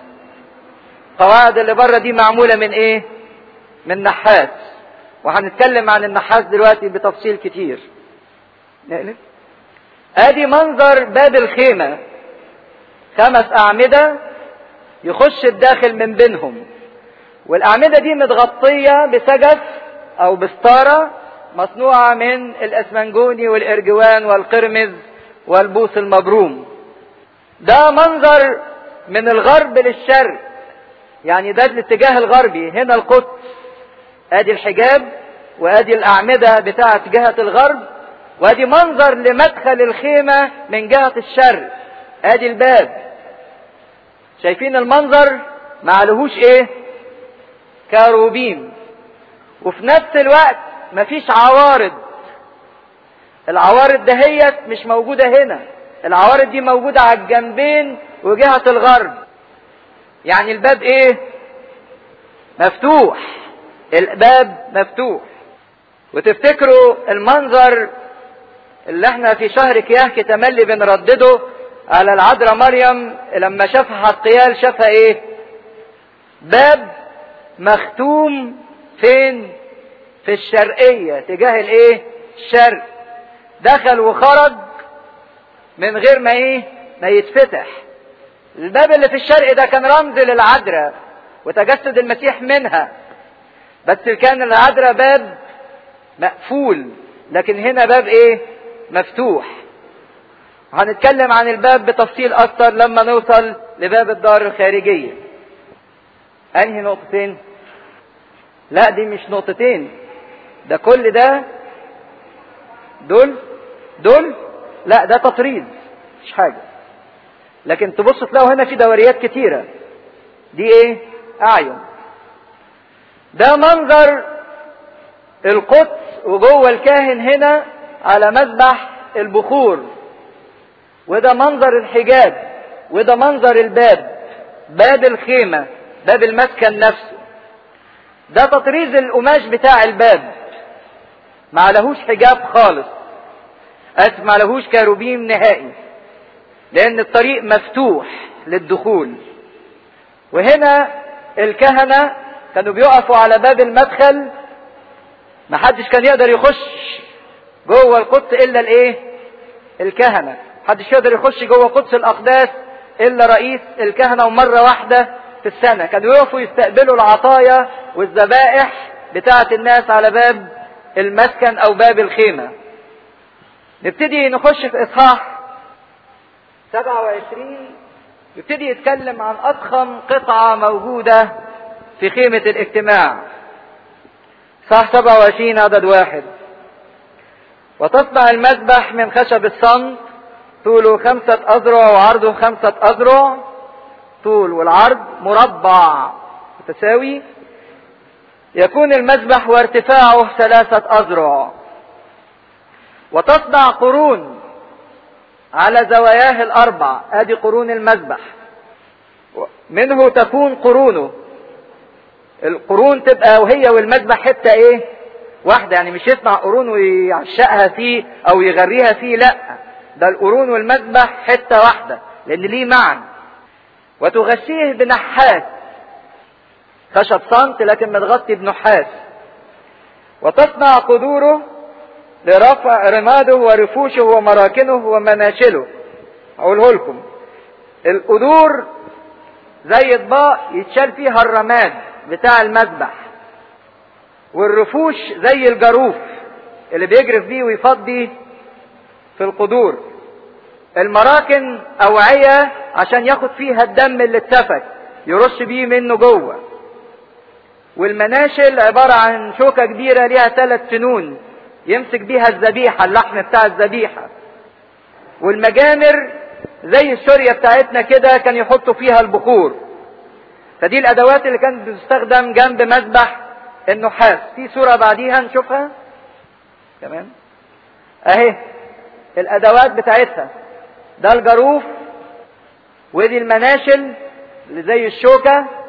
القواعد اللي بره دي معمولة من ايه من نحاس وهنتكلم عن النحاس دلوقتي بتفصيل كتير نقلب ادي منظر باب الخيمة خمس اعمدة يخش الداخل من بينهم والاعمدة دي متغطية بسجف او بستارة مصنوعة من الاسمنجوني والارجوان والقرمز والبوس المبروم ده منظر من الغرب للشرق يعني ده الاتجاه الغربي هنا القدس ادي الحجاب وادي الاعمده بتاعه جهه الغرب وادي منظر لمدخل الخيمه من جهه الشرق ادي الباب شايفين المنظر ما عليهوش ايه كاروبيم وفي نفس الوقت مفيش عوارض العوارض دهيت مش موجوده هنا العوارض دي موجوده على الجنبين وجهه الغرب يعني الباب ايه مفتوح الباب مفتوح وتفتكروا المنظر اللي احنا في شهر كياك تملي بنردده على العذراء مريم لما شافها حقيال شافها ايه باب مختوم فين في الشرقية تجاه الايه الشرق دخل وخرج من غير ما ايه ما يتفتح الباب اللي في الشرق ده كان رمز للعذراء وتجسد المسيح منها بس كان العذراء باب مقفول لكن هنا باب ايه مفتوح هنتكلم عن الباب بتفصيل اكتر لما نوصل لباب الدار الخارجية انهي نقطتين لا دي مش نقطتين ده كل ده دول دول لا ده تطريز مش حاجة لكن تبص تلاقوا هنا في دوريات كتيرة دي ايه اعين ده منظر القدس وجوه الكاهن هنا على مذبح البخور وده منظر الحجاب وده منظر الباب باب الخيمة باب المسكن نفسه ده تطريز القماش بتاع الباب ما عليهوش حجاب خالص اسف ما عليهوش كاروبيم نهائي لان الطريق مفتوح للدخول وهنا الكهنة كانوا بيقفوا على باب المدخل ما حدش كان يقدر يخش جوه القدس الا الايه الكهنة محدش يقدر يخش جوه قدس الاقداس الا رئيس الكهنة ومرة واحدة في السنة كانوا يقفوا يستقبلوا العطايا والذبائح بتاعة الناس على باب المسكن او باب الخيمة نبتدي نخش في اصحاح 27 يبتدي يتكلم عن اضخم قطعة موجودة في خيمة الاجتماع صح 27 عدد واحد وتصنع المذبح من خشب الصمت طوله خمسة أذرع وعرضه خمسة أذرع طول والعرض مربع متساوي يكون المذبح وارتفاعه ثلاثة أذرع وتصنع قرون على زواياه الأربع ادي قرون المذبح منه تكون قرونه القرون تبقى وهي والمذبح حتة ايه واحدة يعني مش يصنع قرون ويعشقها فيه او يغريها فيه لا ده القرون والمذبح حتة واحدة لان ليه معنى وتغشيه بنحاس خشب صمت لكن متغطي بنحاس وتصنع قدوره لرفع رماده ورفوشه ومراكنه ومناشله اقوله لكم القدور زي اطباق يتشال فيها الرماد بتاع المذبح والرفوش زي الجاروف اللي بيجرف بيه ويفضي في القدور المراكن اوعية عشان ياخد فيها الدم اللي اتسفك يرش بيه منه جوه والمناشل عبارة عن شوكة كبيرة ليها ثلاث سنون يمسك بيها الذبيحة اللحم بتاع الذبيحة والمجامر زي السورية بتاعتنا كده كان يحطوا فيها البخور فدي الادوات اللي كانت بتستخدم جنب مذبح النحاس في صورة بعديها نشوفها تمام اهي الادوات بتاعتها ده الجاروف ودي المناشل اللي زي الشوكة